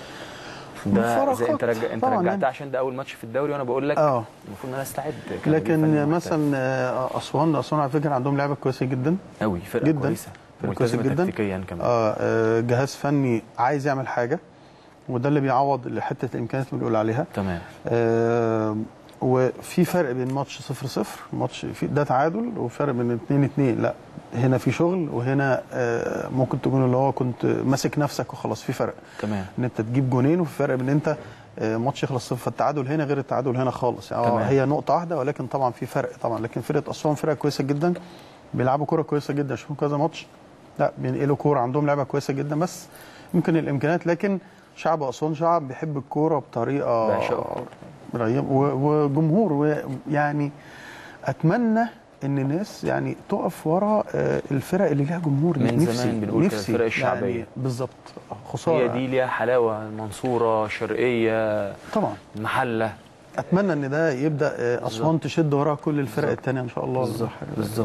ده زي انت مفارقات. رجع انت طبعاً رجعتها يعني. عشان ده اول ماتش في الدوري وانا بقول لك اه المفروض ان انا استعد كمدير فني لكن محترف. مثلا آه، اسوان اسوان على فكره عندهم لعبه كويسه جدا قوي فرقه جداً. كويسه فرقة كويسة ملتزمه جداً. تكتيكيا كمان آه آه، جهاز فني عايز يعمل حاجه وده اللي بيعوض حته الامكانيات اللي بنقول عليها تمام آه وفي فرق بين ماتش 0 0 ماتش في ده تعادل وفرق بين 2 2 لا هنا في شغل وهنا آه ممكن تكون اللي هو كنت ماسك نفسك وخلاص في فرق تمام ان انت تجيب جونين وفي فرق بين انت آه، ماتش يخلص صفر فالتعادل هنا غير التعادل هنا خالص يعني آه، تمام. هي نقطه واحده ولكن طبعا في فرق طبعا لكن فرقه اسوان فرقه كويسه جدا بيلعبوا كوره كويسه جدا شوفوا كذا ماتش لا بينقلوا كوره عندهم لعبه كويسه جدا بس يمكن الامكانيات لكن شعب اسوان شعب بيحب الكوره بطريقه بيعشق الكورة. رهيبة و- وجمهور ويعني اتمنى ان الناس يعني تقف ورا آه، الفرق اللي ليها جمهور من نفسي زمان بنقول كده نفسي الفرق الشعبية. يعني بالظبط خساره هي دي ليها حلاوه المنصوره شرقيه طبعا المحله اتمنى ان ده يبدا آه، اسوان بالظبط. تشد ورا كل الفرق بالظبط. الثانيه ان شاء الله بالظبط حاجة زي بالظبط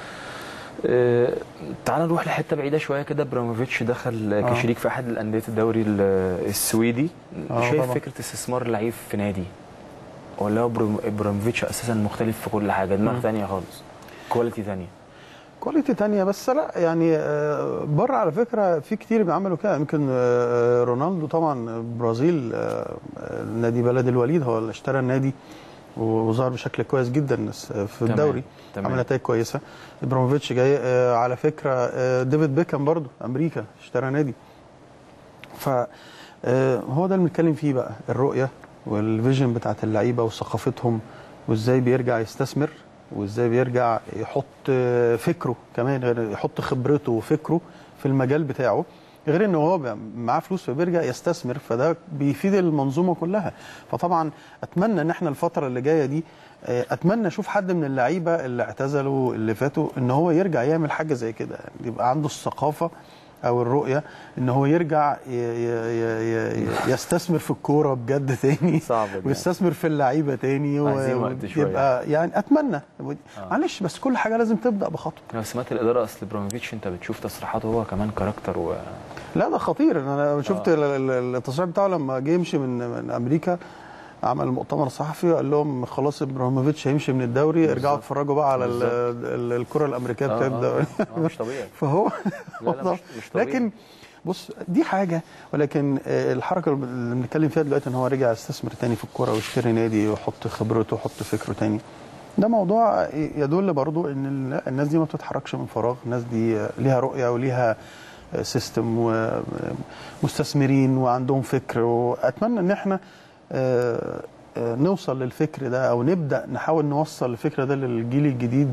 آه، تعال نروح لحته بعيده شويه كده ابراموفيتش دخل آه. كشريك في احد الانديه الدوري ال- السويدي آه، شايف طبعا. فكره استثمار اللعيب في نادي ولا هو إبرام- ابراموفيتش اساسا مختلف في كل حاجه دماغ مم. ثانيه خالص كواليتي ثانيه كواليتي تانية بس لا يعني آه، بره على فكرة في كتير بيعملوا كده يمكن آه، رونالدو طبعا البرازيل آه، آه، نادي بلد الوليد هو اللي اشترى النادي وظهر بشكل كويس جدا بس- في تمام، الدوري تمام. عمل نتائج كويسة ابراموفيتش جاي آه، على فكرة آه، ديفيد بيكهام برضو امريكا اشترى نادي ف آه، هو ده اللي بنتكلم فيه بقى الرؤية والفيجن بتاعت اللعيبة وثقافتهم وازاي بيرجع يستثمر وازاي بيرجع يحط آه، فكره كمان غير يحط خبرته وفكره في المجال بتاعه غير ان هو بقى معاه فلوس فبيرجع يستثمر فده بيفيد المنظومه كلها فطبعا اتمنى ان احنا الفتره اللي جايه دي آه، اتمنى اشوف حد من اللعيبه اللي اعتزلوا اللي فاتوا ان هو يرجع يعمل حاجه زي كده يعني يبقى عنده الثقافه او الرؤيه ان هو يرجع ي- ي- ي- ي- يستثمر في الكوره بجد تاني صعب ده. ويستثمر في اللعيبه تاني عايزين وقت شوية. يبقى يعني اتمنى معلش بس كل حاجه لازم تبدا بخطوه بس سمعت الاداره اصل ابراموفيتش انت بتشوف تصريحاته هو كمان كاركتر و لا ده خطير انا شفت ال- ال- التصريح بتاعه لما جه يمشي من من امريكا عمل مؤتمر صحفي وقال لهم خلاص ابراهيموفيتش هيمشي من الدوري ارجعوا بالظبط. اتفرجوا بقى على ال- بالظبط. ال- الكره الامريكيه آه، بتاعت آه، الدوري آه، مش طبيعي فهو لا، لا، مش- مش طبيعي. لكن بص دي حاجه ولكن آه، الحركه اللي بنتكلم فيها دلوقتي ان هو رجع يستثمر تاني في الكوره ويشتري نادي ويحط خبرته ويحط فكره تاني ده موضوع يدل برضو ان ال- الناس دي ما بتتحركش من فراغ الناس دي ليها رؤيه وليها سيستم ومستثمرين وعندهم فكر واتمنى ان احنا آه، آه، نوصل للفكر ده او نبدا نحاول نوصل الفكر ده للجيل الجديد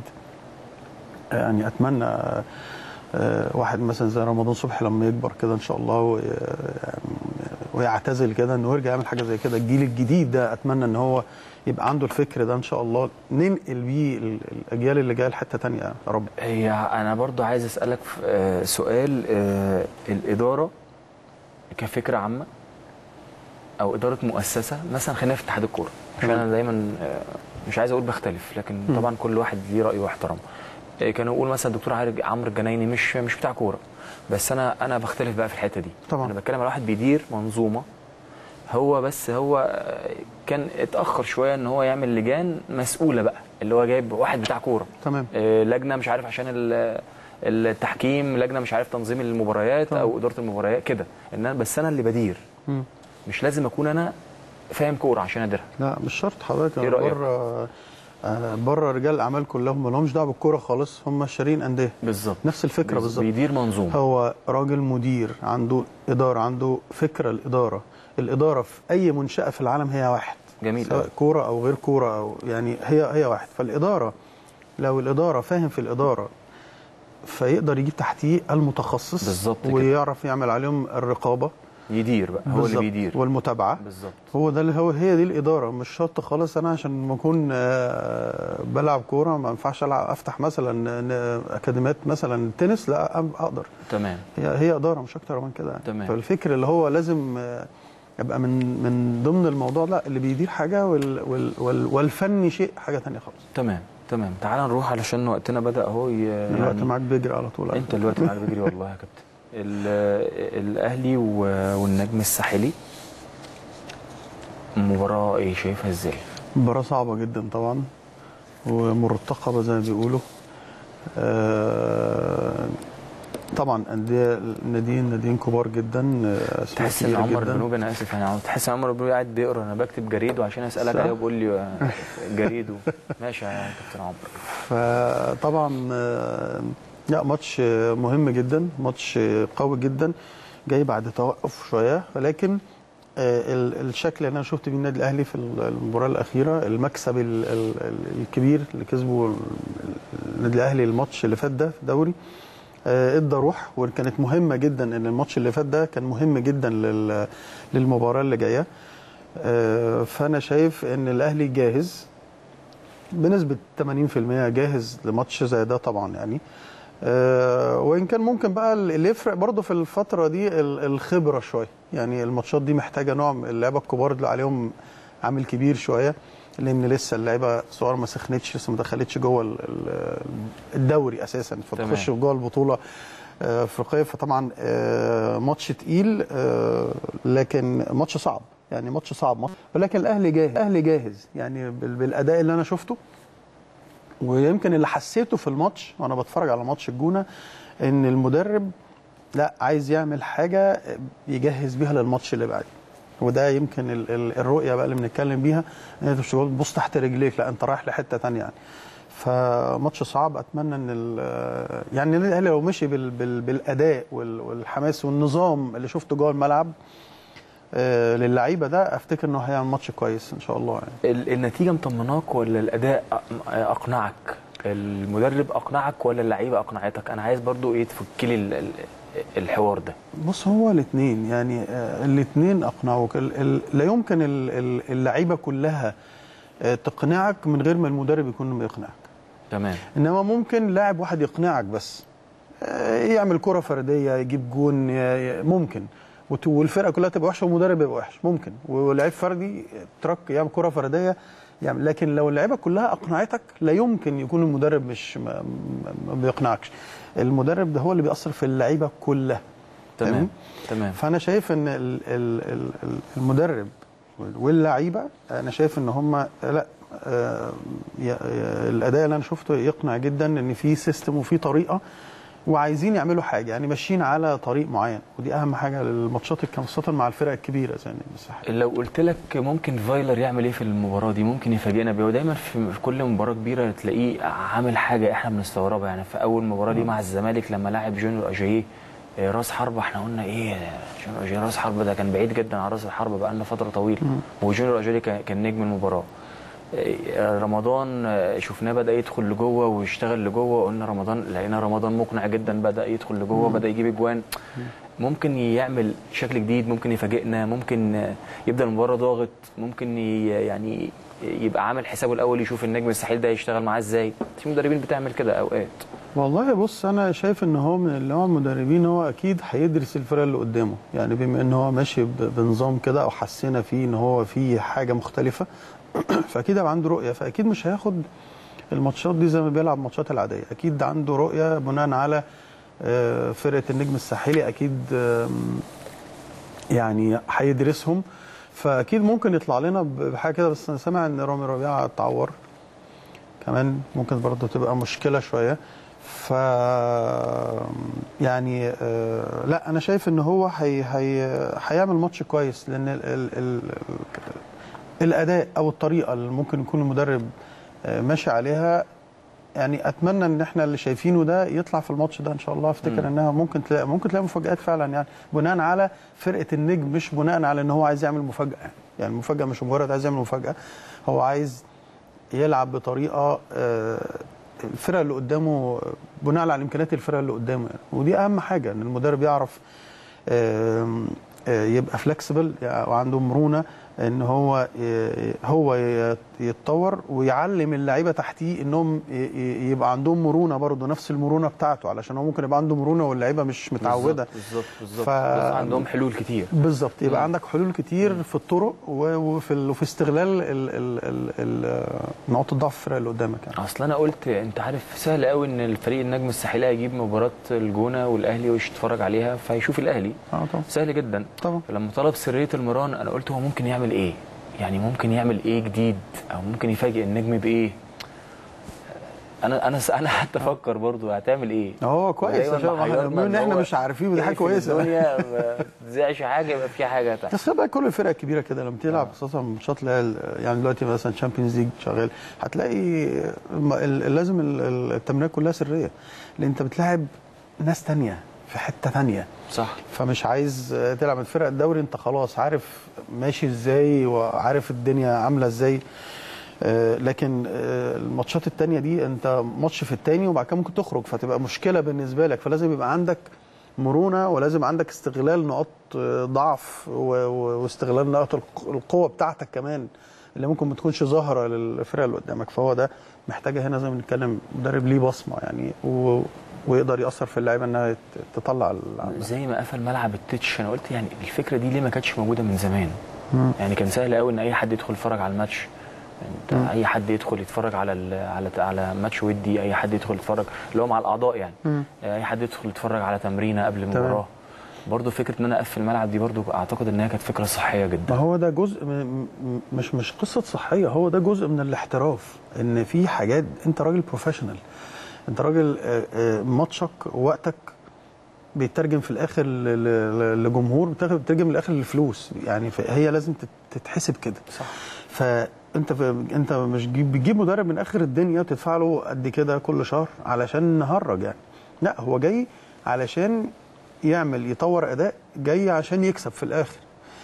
يعني اتمنى آه، آه، واحد مثلا زي رمضان صبحي لما يكبر كده ان شاء الله وي- يعني ويعتزل كده انه يرجع يعمل حاجه زي كده الجيل الجديد ده اتمنى ان هو يبقى عنده الفكر ده ان شاء الله ننقل بيه ال- الاجيال اللي جايه لحته تانية يا رب هي انا برضو عايز اسالك في آه، سؤال آه، الاداره كفكره عامه او اداره مؤسسه مثلا خلينا في اتحاد الكوره عشان تمام. انا دايما آه، مش عايز اقول بختلف لكن مم. طبعا كل واحد ليه رايه واحترامه آه، كانوا يقول مثلا الدكتور عارج- عمرو الجنايني مش مش بتاع كوره بس انا انا بختلف بقى في الحته دي طبعا. انا بتكلم على واحد بيدير منظومه هو بس هو آه، كان اتاخر شويه ان هو يعمل لجان مسؤوله بقى اللي هو جايب واحد بتاع كوره تمام آه، لجنه مش عارف عشان ال- التحكيم لجنه مش عارف تنظيم المباريات طبعا. او اداره المباريات كده ان انا بس انا اللي بدير مم. مش لازم اكون انا فاهم كوره عشان اديرها لا مش شرط حضرتك إيه أنا رأيك؟ بره آه، بره رجال الاعمال كلهم ما لهمش دعوه بالكوره خالص هم شارين انديه بالظبط نفس الفكره بالظبط بيدير منظومه هو راجل مدير عنده اداره عنده فكره الاداره الاداره في اي منشاه في العالم هي واحد جميل سواء أوي. كوره او غير كوره او يعني هي هي واحد فالاداره لو الاداره فاهم في الاداره فيقدر يجيب تحتيه المتخصص بالظبط كده. ويعرف يعمل عليهم الرقابه يدير بقى هو اللي بالظبط، بيدير والمتابعه بالظبط هو ده اللي هو هي دي الاداره مش شرط خالص انا عشان ما اكون آه، بلعب كوره ما ينفعش العب افتح مثلا ن- اكاديميات مثلا تنس لا أم- اقدر تمام هي هي اداره مش اكتر من كده يعني. تمام. فالفكر اللي هو لازم آه، يبقى من من ضمن الموضوع لا اللي بيدير حاجه وال وال وال والفني شيء حاجه ثانيه خالص تمام تمام تعال نروح علشان وقتنا بدا اهو ي- الوقت معاك بيجري على طول انت الوقت معاك بيجري والله يا كابتن ال- الاهلي و- والنجم الساحلي مباراه ايه شايفها ازاي مباراة صعبة جدا طبعا ومرتقبة زي ما بيقولوا آه، طبعا أندية ناديين ناديين كبار جدا آه، أسماء تحس ان كبيرة عمر جدا. بنوبي انا اسف يعني تحس ان عمر بنوبي قاعد بيقرا انا بكتب جريد وعشان اسالك صح. عليه بيقول لي آه، جريد و- ماشي يا كابتن عمرو فطبعا آه، لا ماتش آه، مهم جدا ماتش آه، قوي جدا جاي بعد توقف شويه ولكن آه، ال- الشكل اللي انا شفت بيه النادي الاهلي في المباراه الاخيره المكسب ال- ال- ال- الكبير اللي كسبه ال- النادي الاهلي الماتش اللي فات ده في الدوري آه، ادى روح وكانت مهمه جدا ان الماتش اللي فات ده كان مهم جدا لل- للمباراه اللي جايه آه، فانا شايف ان الاهلي جاهز بنسبه 80% جاهز لماتش زي ده طبعا يعني آه، وان كان ممكن بقى اللي يفرق برضه في الفتره دي ال- الخبره شويه يعني الماتشات دي محتاجه نوع من اللعيبه الكبار اللي عليهم عامل كبير شويه لان لسه اللعيبه الصغيره ما سخنتش لسه ما دخلتش جوه ال- ال- الدوري اساسا فتخش تمام. جوه البطوله آه، افريقيه فطبعا آه، ماتش تقيل آه، لكن ماتش صعب يعني ماتش صعب ماتش ولكن الاهلي جاهز الاهلي جاهز يعني بال- بالاداء اللي انا شفته ويمكن اللي حسيته في الماتش وانا بتفرج على ماتش الجونه ان المدرب لا عايز يعمل حاجه يجهز بيها للماتش اللي بعده وده يمكن ال- ال- الرؤيه بقى اللي بنتكلم بيها ان انت مش تقول بص تحت رجليك لا انت رايح لحته ثانيه يعني فماتش صعب اتمنى ان ال- يعني النادي الاهلي لو مشي بال بال بالاداء وال- والحماس والنظام اللي شفته جوه الملعب آه، للعيبه ده افتكر انه هيعمل ماتش كويس ان شاء الله يعني ال- النتيجه مطمناك ولا الاداء أ- اقنعك المدرب اقنعك ولا اللعيبه اقنعتك انا عايز برضو ايه تفك لي ال- ال- الحوار ده بص هو الاثنين يعني الاثنين اقنعوك ال- ال- لا يمكن ال- ال- اللعيبه كلها آه، تقنعك من غير ما المدرب يكون بيقنعك تمام انما ممكن لاعب واحد يقنعك بس آه، يعمل كره فرديه يجيب جون ي- ي- ممكن وت- والفرقه كلها تبقى وحشه والمدرب يبقى وحش ممكن ولعيب فردي ترك يعمل كره فرديه يعني لكن لو اللعيبه كلها اقنعتك لا يمكن يكون المدرب مش ما, ما بيقنعكش المدرب ده هو اللي بيأثر في اللعيبه كلها تمام تمام. تمام فانا شايف ان ال- ال- ال- ال- المدرب واللعيبه انا شايف ان هم لا آه، ي- ي- الاداء اللي انا شفته يقنع جدا ان في سيستم وفي طريقه وعايزين يعملوا حاجه يعني ماشيين على طريق معين ودي اهم حاجه للماتشات الك- خاصه مع الفرق الكبيره زي النادي الساحلي لو قلت لك ممكن فايلر يعمل ايه في المباراه دي ممكن يفاجئنا بيه ودايما في في كل مباراه كبيره تلاقيه عامل حاجه احنا بنستغربها يعني في اول مباراه دي مع الزمالك لما لعب جونيور اجاييه آه، راس حربه احنا قلنا ايه جونيور اجاييه راس حربه ده كان بعيد جدا عن راس الحربه بقى لنا فتره طويله وجونيور اجاييه كان كان نجم المباراه آه، رمضان آه، شفناه بدا يدخل لجوه ويشتغل لجوه قلنا رمضان لقينا رمضان مقنع جدا بدا يدخل لجوه بدا يجيب اجوان ممكن يعمل شكل جديد ممكن يفاجئنا ممكن آه، يبدا المباراه ضاغط ممكن ي- يعني يبقى عامل حسابه الاول يشوف النجم الساحلي ده يشتغل معاه ازاي في مدربين بتعمل كده اوقات والله بص انا شايف ان هو من اللي هو المدربين هو اكيد هيدرس الفرقه اللي قدامه يعني بما ان هو ماشي ب- بنظام كده او حسينا فيه ان هو في حاجه مختلفه فاكيد هيبقى عنده رؤيه فاكيد مش هياخد الماتشات دي زي ما بيلعب الماتشات العاديه اكيد عنده رؤيه بناء على آه، فرقه النجم الساحلي اكيد آم، يعني هيدرسهم فاكيد ممكن يطلع لنا ب- بحاجه كده بس انا سامع ان رامي ربيعه اتعور كمان ممكن برضه تبقى مشكله شويه ف يعني آه، لا انا شايف ان هو هي هي هيعمل ماتش كويس لان ال ال ال الاداء او الطريقه اللي ممكن يكون المدرب آه، ماشي عليها يعني اتمنى ان احنا اللي شايفينه ده يطلع في الماتش ده ان شاء الله افتكر مم. انها ممكن تلاقي ممكن تلاقي مفاجات فعلا يعني بناء على فرقه النجم مش بناء على ان هو عايز يعمل مفاجاه يعني المفاجاه مش مجرد عايز يعمل مفاجاه هو عايز يلعب بطريقه آه، الفرقه اللي قدامه بناء على امكانيات الفرقه اللي قدامه يعني. ودي اهم حاجه ان المدرب يعرف آم، آه، يبقى فلكسبل وعنده مرونه ان هو ي- هو ي- يتطور ويعلم اللعيبه تحتيه انهم ي- ي- يبقى عندهم مرونه برضه نفس المرونه بتاعته علشان هو ممكن يبقى عنده مرونه واللعيبه مش متعوده بالظبط بالظبط ف- بس عندهم حلول كتير بالظبط يبقى مم. عندك حلول كتير في الطرق و- وفي ال- وفي استغلال ال- ال- ال- ال- نقاط الضعف الفرق اللي قدامك يعني اصل انا قلت انت عارف سهل قوي ان الفريق النجم الساحلي هيجيب مباراه الجونه والاهلي ويتفرج عليها فيشوف الاهلي اه طبعا سهل جدا طبعا فلما طلب سريه المران انا قلت هو ممكن يعمل ايه يعني ممكن يعمل ايه جديد او ممكن يفاجئ النجم بايه انا انا انا حتى افكر برضو هتعمل ايه هو كويس دايماً عشان محيرنا احنا ان إن احنا هو مش عارفين ودي حاجه يقفل كويسه الدنيا ما تذيعش حاجه يبقى في حاجه تحت بس خلي بالك كل الفرق الكبيره كده لما تلعب خاصه ماتشات اللي هي ال- يعني دلوقتي مثلا تشامبيونز ليج شغال هتلاقي الم- ال- لازم ال- ال- التمرينات كلها سريه لان انت بتلاعب ناس تانية في حته تانية صح فمش عايز تلعب الفرق الدوري انت خلاص عارف ماشي ازاي وعارف الدنيا عامله ازاي آه، لكن آه، الماتشات التانية دي انت ماتش في التاني وبعد كده ممكن تخرج فتبقى مشكله بالنسبه لك فلازم يبقى عندك مرونه ولازم عندك استغلال نقاط آه، ضعف و- و- واستغلال نقاط الق- القوه بتاعتك كمان اللي ممكن ما تكونش ظاهره للفرقه اللي قدامك فهو ده محتاجه هنا زي ما بنتكلم مدرب ليه بصمه يعني و... ويقدر ياثر في اللعيبه انها ت- تطلع اللي عندها. زي ما قفل ملعب التتش انا قلت يعني الفكره دي ليه ما كانتش موجوده من زمان مم. يعني كان سهل قوي ان اي حد يدخل يتفرج على الماتش انت اي حد يدخل يتفرج على ال- على على ماتش ودي اي حد يدخل يتفرج اللي هو مع الاعضاء يعني مم. اي حد يدخل يتفرج على تمرينه قبل المباراه برضه فكره ان انا اقفل الملعب دي برضه اعتقد ان هي كانت فكره صحيه ما جدا هو ده جزء من م- مش مش قصه صحيه هو ده جزء من الاحتراف ان في حاجات انت راجل بروفيشنال انت راجل آه، آه، ماتشك ووقتك بيترجم في الاخر ل- ل- لجمهور بتاخد- بيترجم الاخر لفلوس يعني ف- هي لازم تت- تتحسب كده صح فانت ف- انت مش جيب- بتجيب مدرب من اخر الدنيا وتدفع له قد كده كل شهر علشان نهرج يعني لا هو جاي علشان يعمل يطور اداء جاي عشان يكسب في الاخر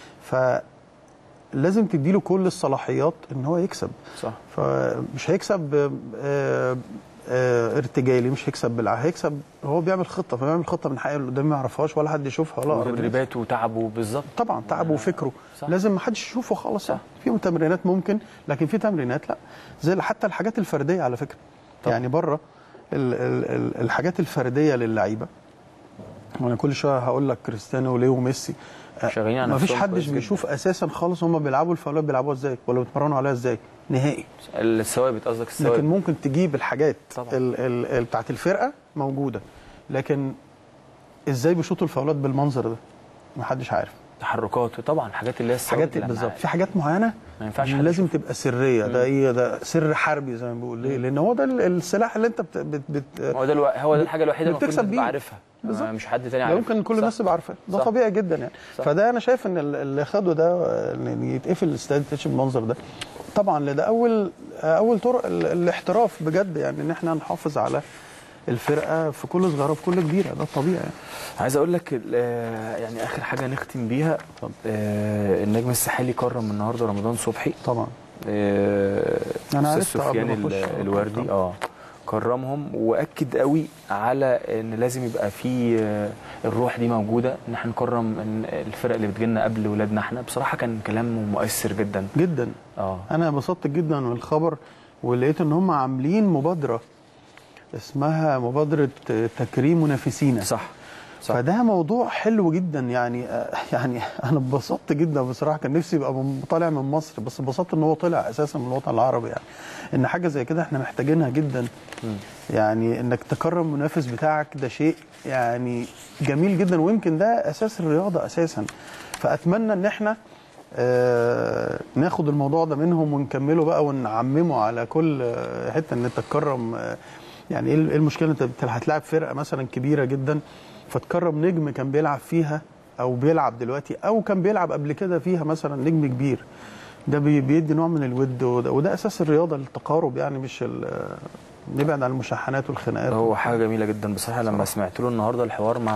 فلازم تديله كل الصلاحيات ان هو يكسب صح فمش هيكسب آه، آه، ارتجالي مش هيكسب بالع هيكسب هو بيعمل خطه فبيعمل خطه من حقيقه اللي قدام ما يعرفهاش ولا حد يشوفها ولا أقرب الناس. وتدريباته وتعبه بالظبط طبعا تعبه وفكره صح. لازم ما حدش يشوفه خالص يعني في تمرينات ممكن لكن في تمرينات لا زي حتى الحاجات الفرديه على فكره طبعا. يعني بره ال- ال- ال- الحاجات الفرديه للعيبه وانا كل شويه هقول لك كريستيانو وليو وميسي آه، شغالين على ما فيش نفسهم حدش كويس جدا. بيشوف اساسا خالص هم بيلعبوا الفاولات بيلعبوها ازاي ولا بيتمرنوا عليها ازاي نهائي الثوابت قصدك لكن الثوابت ممكن تجيب الحاجات طبعا. ال- ال- ال- بتاعت الفرقه موجوده لكن ازاي بيشوطوا الفاولات بالمنظر ده ما حدش عارف تحركات طبعا حاجات اللي هي الثوابت حاجات اللي بالظبط إحنا- في حاجات معينه ما ينفعش حد لازم يشوفها. تبقى سريه ده ايه ده سر حربي زي ما بيقول ليه لان هو ده ال- السلاح اللي انت بت بت بت هو ده الو... هو ده الحاجه الوحيده اللي المفروض بتكسب انت بيه. تبقى عارفها بالظبط. آه، مش حد تاني لا عارفها يمكن كل صح. الناس تبقى عارفاه ده صح. طبيعي جدا يعني صح. فده انا شايف ان ال- اللي خده ده آه، ان يتقفل الاستاد تتش بالمنظر ده طبعا ده اول اول طرق ال- الاحتراف بجد يعني ان احنا نحافظ على الفرقه في كل صغيره وفي كل كبيره ده الطبيعي يعني عايز اقول لك ال- يعني اخر حاجه نختم بيها آه، النجم الساحلي كرم النهارده رمضان صبحي طبعا آه، أنا أستاذ عرفت قبل سفيان ما ال- أخش. الوردي طبعا. اه كرمهم واكد قوي على ان لازم يبقى في آه، الروح دي موجوده ان احنا نكرم إن الفرق اللي بتجيلنا قبل ولادنا احنا بصراحه كان كلامه مؤثر جدا جدا اه انا انبسطت جدا من الخبر ولقيت ان هم عاملين مبادره اسمها مبادره تكريم منافسينا صح صح فده موضوع حلو جدا يعني آه، يعني انا اتبسطت جدا بصراحه كان نفسي يبقى من- طالع من مصر بس اتبسطت ان هو طلع اساسا من الوطن العربي يعني ان حاجه زي كده احنا محتاجينها جدا مم. يعني انك تكرم منافس بتاعك ده شيء يعني جميل جدا ويمكن ده اساس الرياضه اساسا فاتمنى ان احنا آه ناخد الموضوع ده منهم ونكمله بقى ونعممه على كل آه، حته ان انت تكرم آه يعني ايه إيه المشكله انت بت- هتلاعب فرقه مثلا كبيره جدا فتكرم نجم كان بيلعب فيها او بيلعب دلوقتي او كان بيلعب قبل كده فيها مثلا نجم كبير ده بي- بيدي نوع من الود وده, وده اساس الرياضه التقارب يعني مش ال- نبعد عن المشاحنات والخناقات هو حاجه جميله جدا بصراحه لما سمعت له النهارده الحوار مع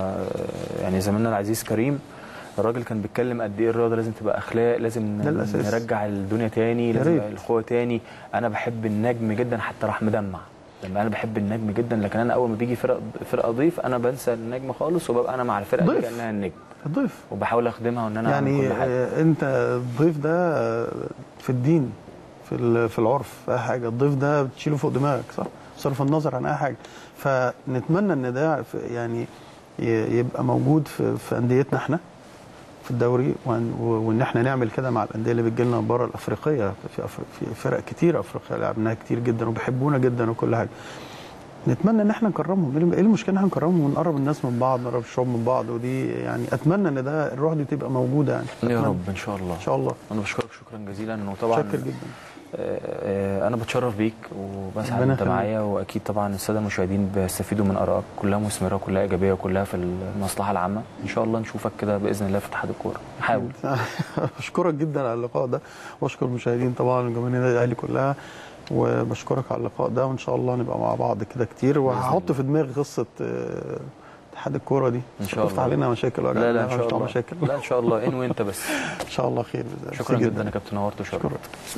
يعني زميلنا العزيز كريم الراجل كان بيتكلم قد ايه الرياضه لازم تبقى اخلاق لازم ده الأساس. نرجع الدنيا تاني يا لازم ريت. يبقى القوه تاني انا بحب النجم جدا حتى راح مدمع لما انا بحب النجم جدا لكن انا اول ما بيجي فرقه فرقه ضيف انا بنسى النجم خالص وببقى انا مع الفرقه دي ضيف. كانها النجم الضيف وبحاول اخدمها وان انا اعمل يعني كل حاجه آه، انت الضيف ده آه، في الدين في ال- في العرف في اي حاجه الضيف ده بتشيله فوق دماغك صح صرف النظر عن اي حاجه فنتمنى ان ده في- يعني ي- يبقى موجود في, في انديتنا احنا في الدوري وان, وإن احنا نعمل كده مع الانديه اللي بتجي لنا من بره الافريقيه في, أفر... في فرق كتير افريقيه لعبناها كتير جدا وبيحبونا جدا وكل حاجه نتمنى ان احنا نكرمهم ايه المشكله ان احنا نكرمهم ونقرب الناس من بعض نقرب الشعوب من بعض ودي يعني اتمنى ان ده الروح دي تبقى موجوده يعني يا أتمنى. رب ان شاء الله ان شاء الله انا بشكرك شكرا جزيلا وطبعا شكر جدا آه، آه، انا بتشرف بيك وبسعد ربنا انت يخليك. معايا واكيد طبعا الساده المشاهدين بيستفيدوا من ارائك كلها مثمره كلها ايجابيه وكلها في المصلحه العامه ان شاء الله نشوفك كده باذن الله في اتحاد الكوره نحاول بشكرك جدا على اللقاء ده واشكر المشاهدين طبعا جماهير النادي الاهلي كلها وبشكرك على اللقاء ده وان شاء الله نبقى مع بعض كده كتير وهحط في دماغي قصه آه، اتحاد الكوره دي إن شاء تفتح الله. علينا مشاكل وجع لا لا ان دماغ، شاء مش الله مشاكل لا ان شاء الله ان وانت بس ان شاء الله خير شكرا ميرسي جدا يا كابتن نورت وشرفت شكرا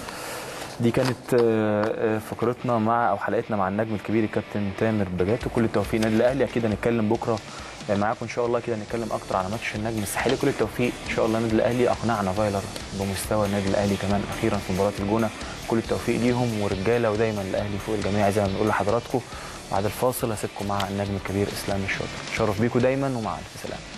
دي كانت آه، آه، فقرتنا مع او حلقتنا مع النجم الكبير الكابتن تامر بجات وكل التوفيق النادي الاهلي اكيد هنتكلم بكره معاكم ان شاء الله كده هنتكلم اكتر على ماتش النجم الساحلي كل التوفيق ان شاء الله النادي الاهلي اقنعنا فايلر بمستوى النادي الاهلي كمان اخيرا في مباراه الجونه كل التوفيق ليهم ورجاله ودايما الاهلي فوق الجميع زي ما بنقول لحضراتكم بعد الفاصل هسيبكم مع النجم الكبير اسلام الشاطر شرف بيكم دايما ومع الف سلامه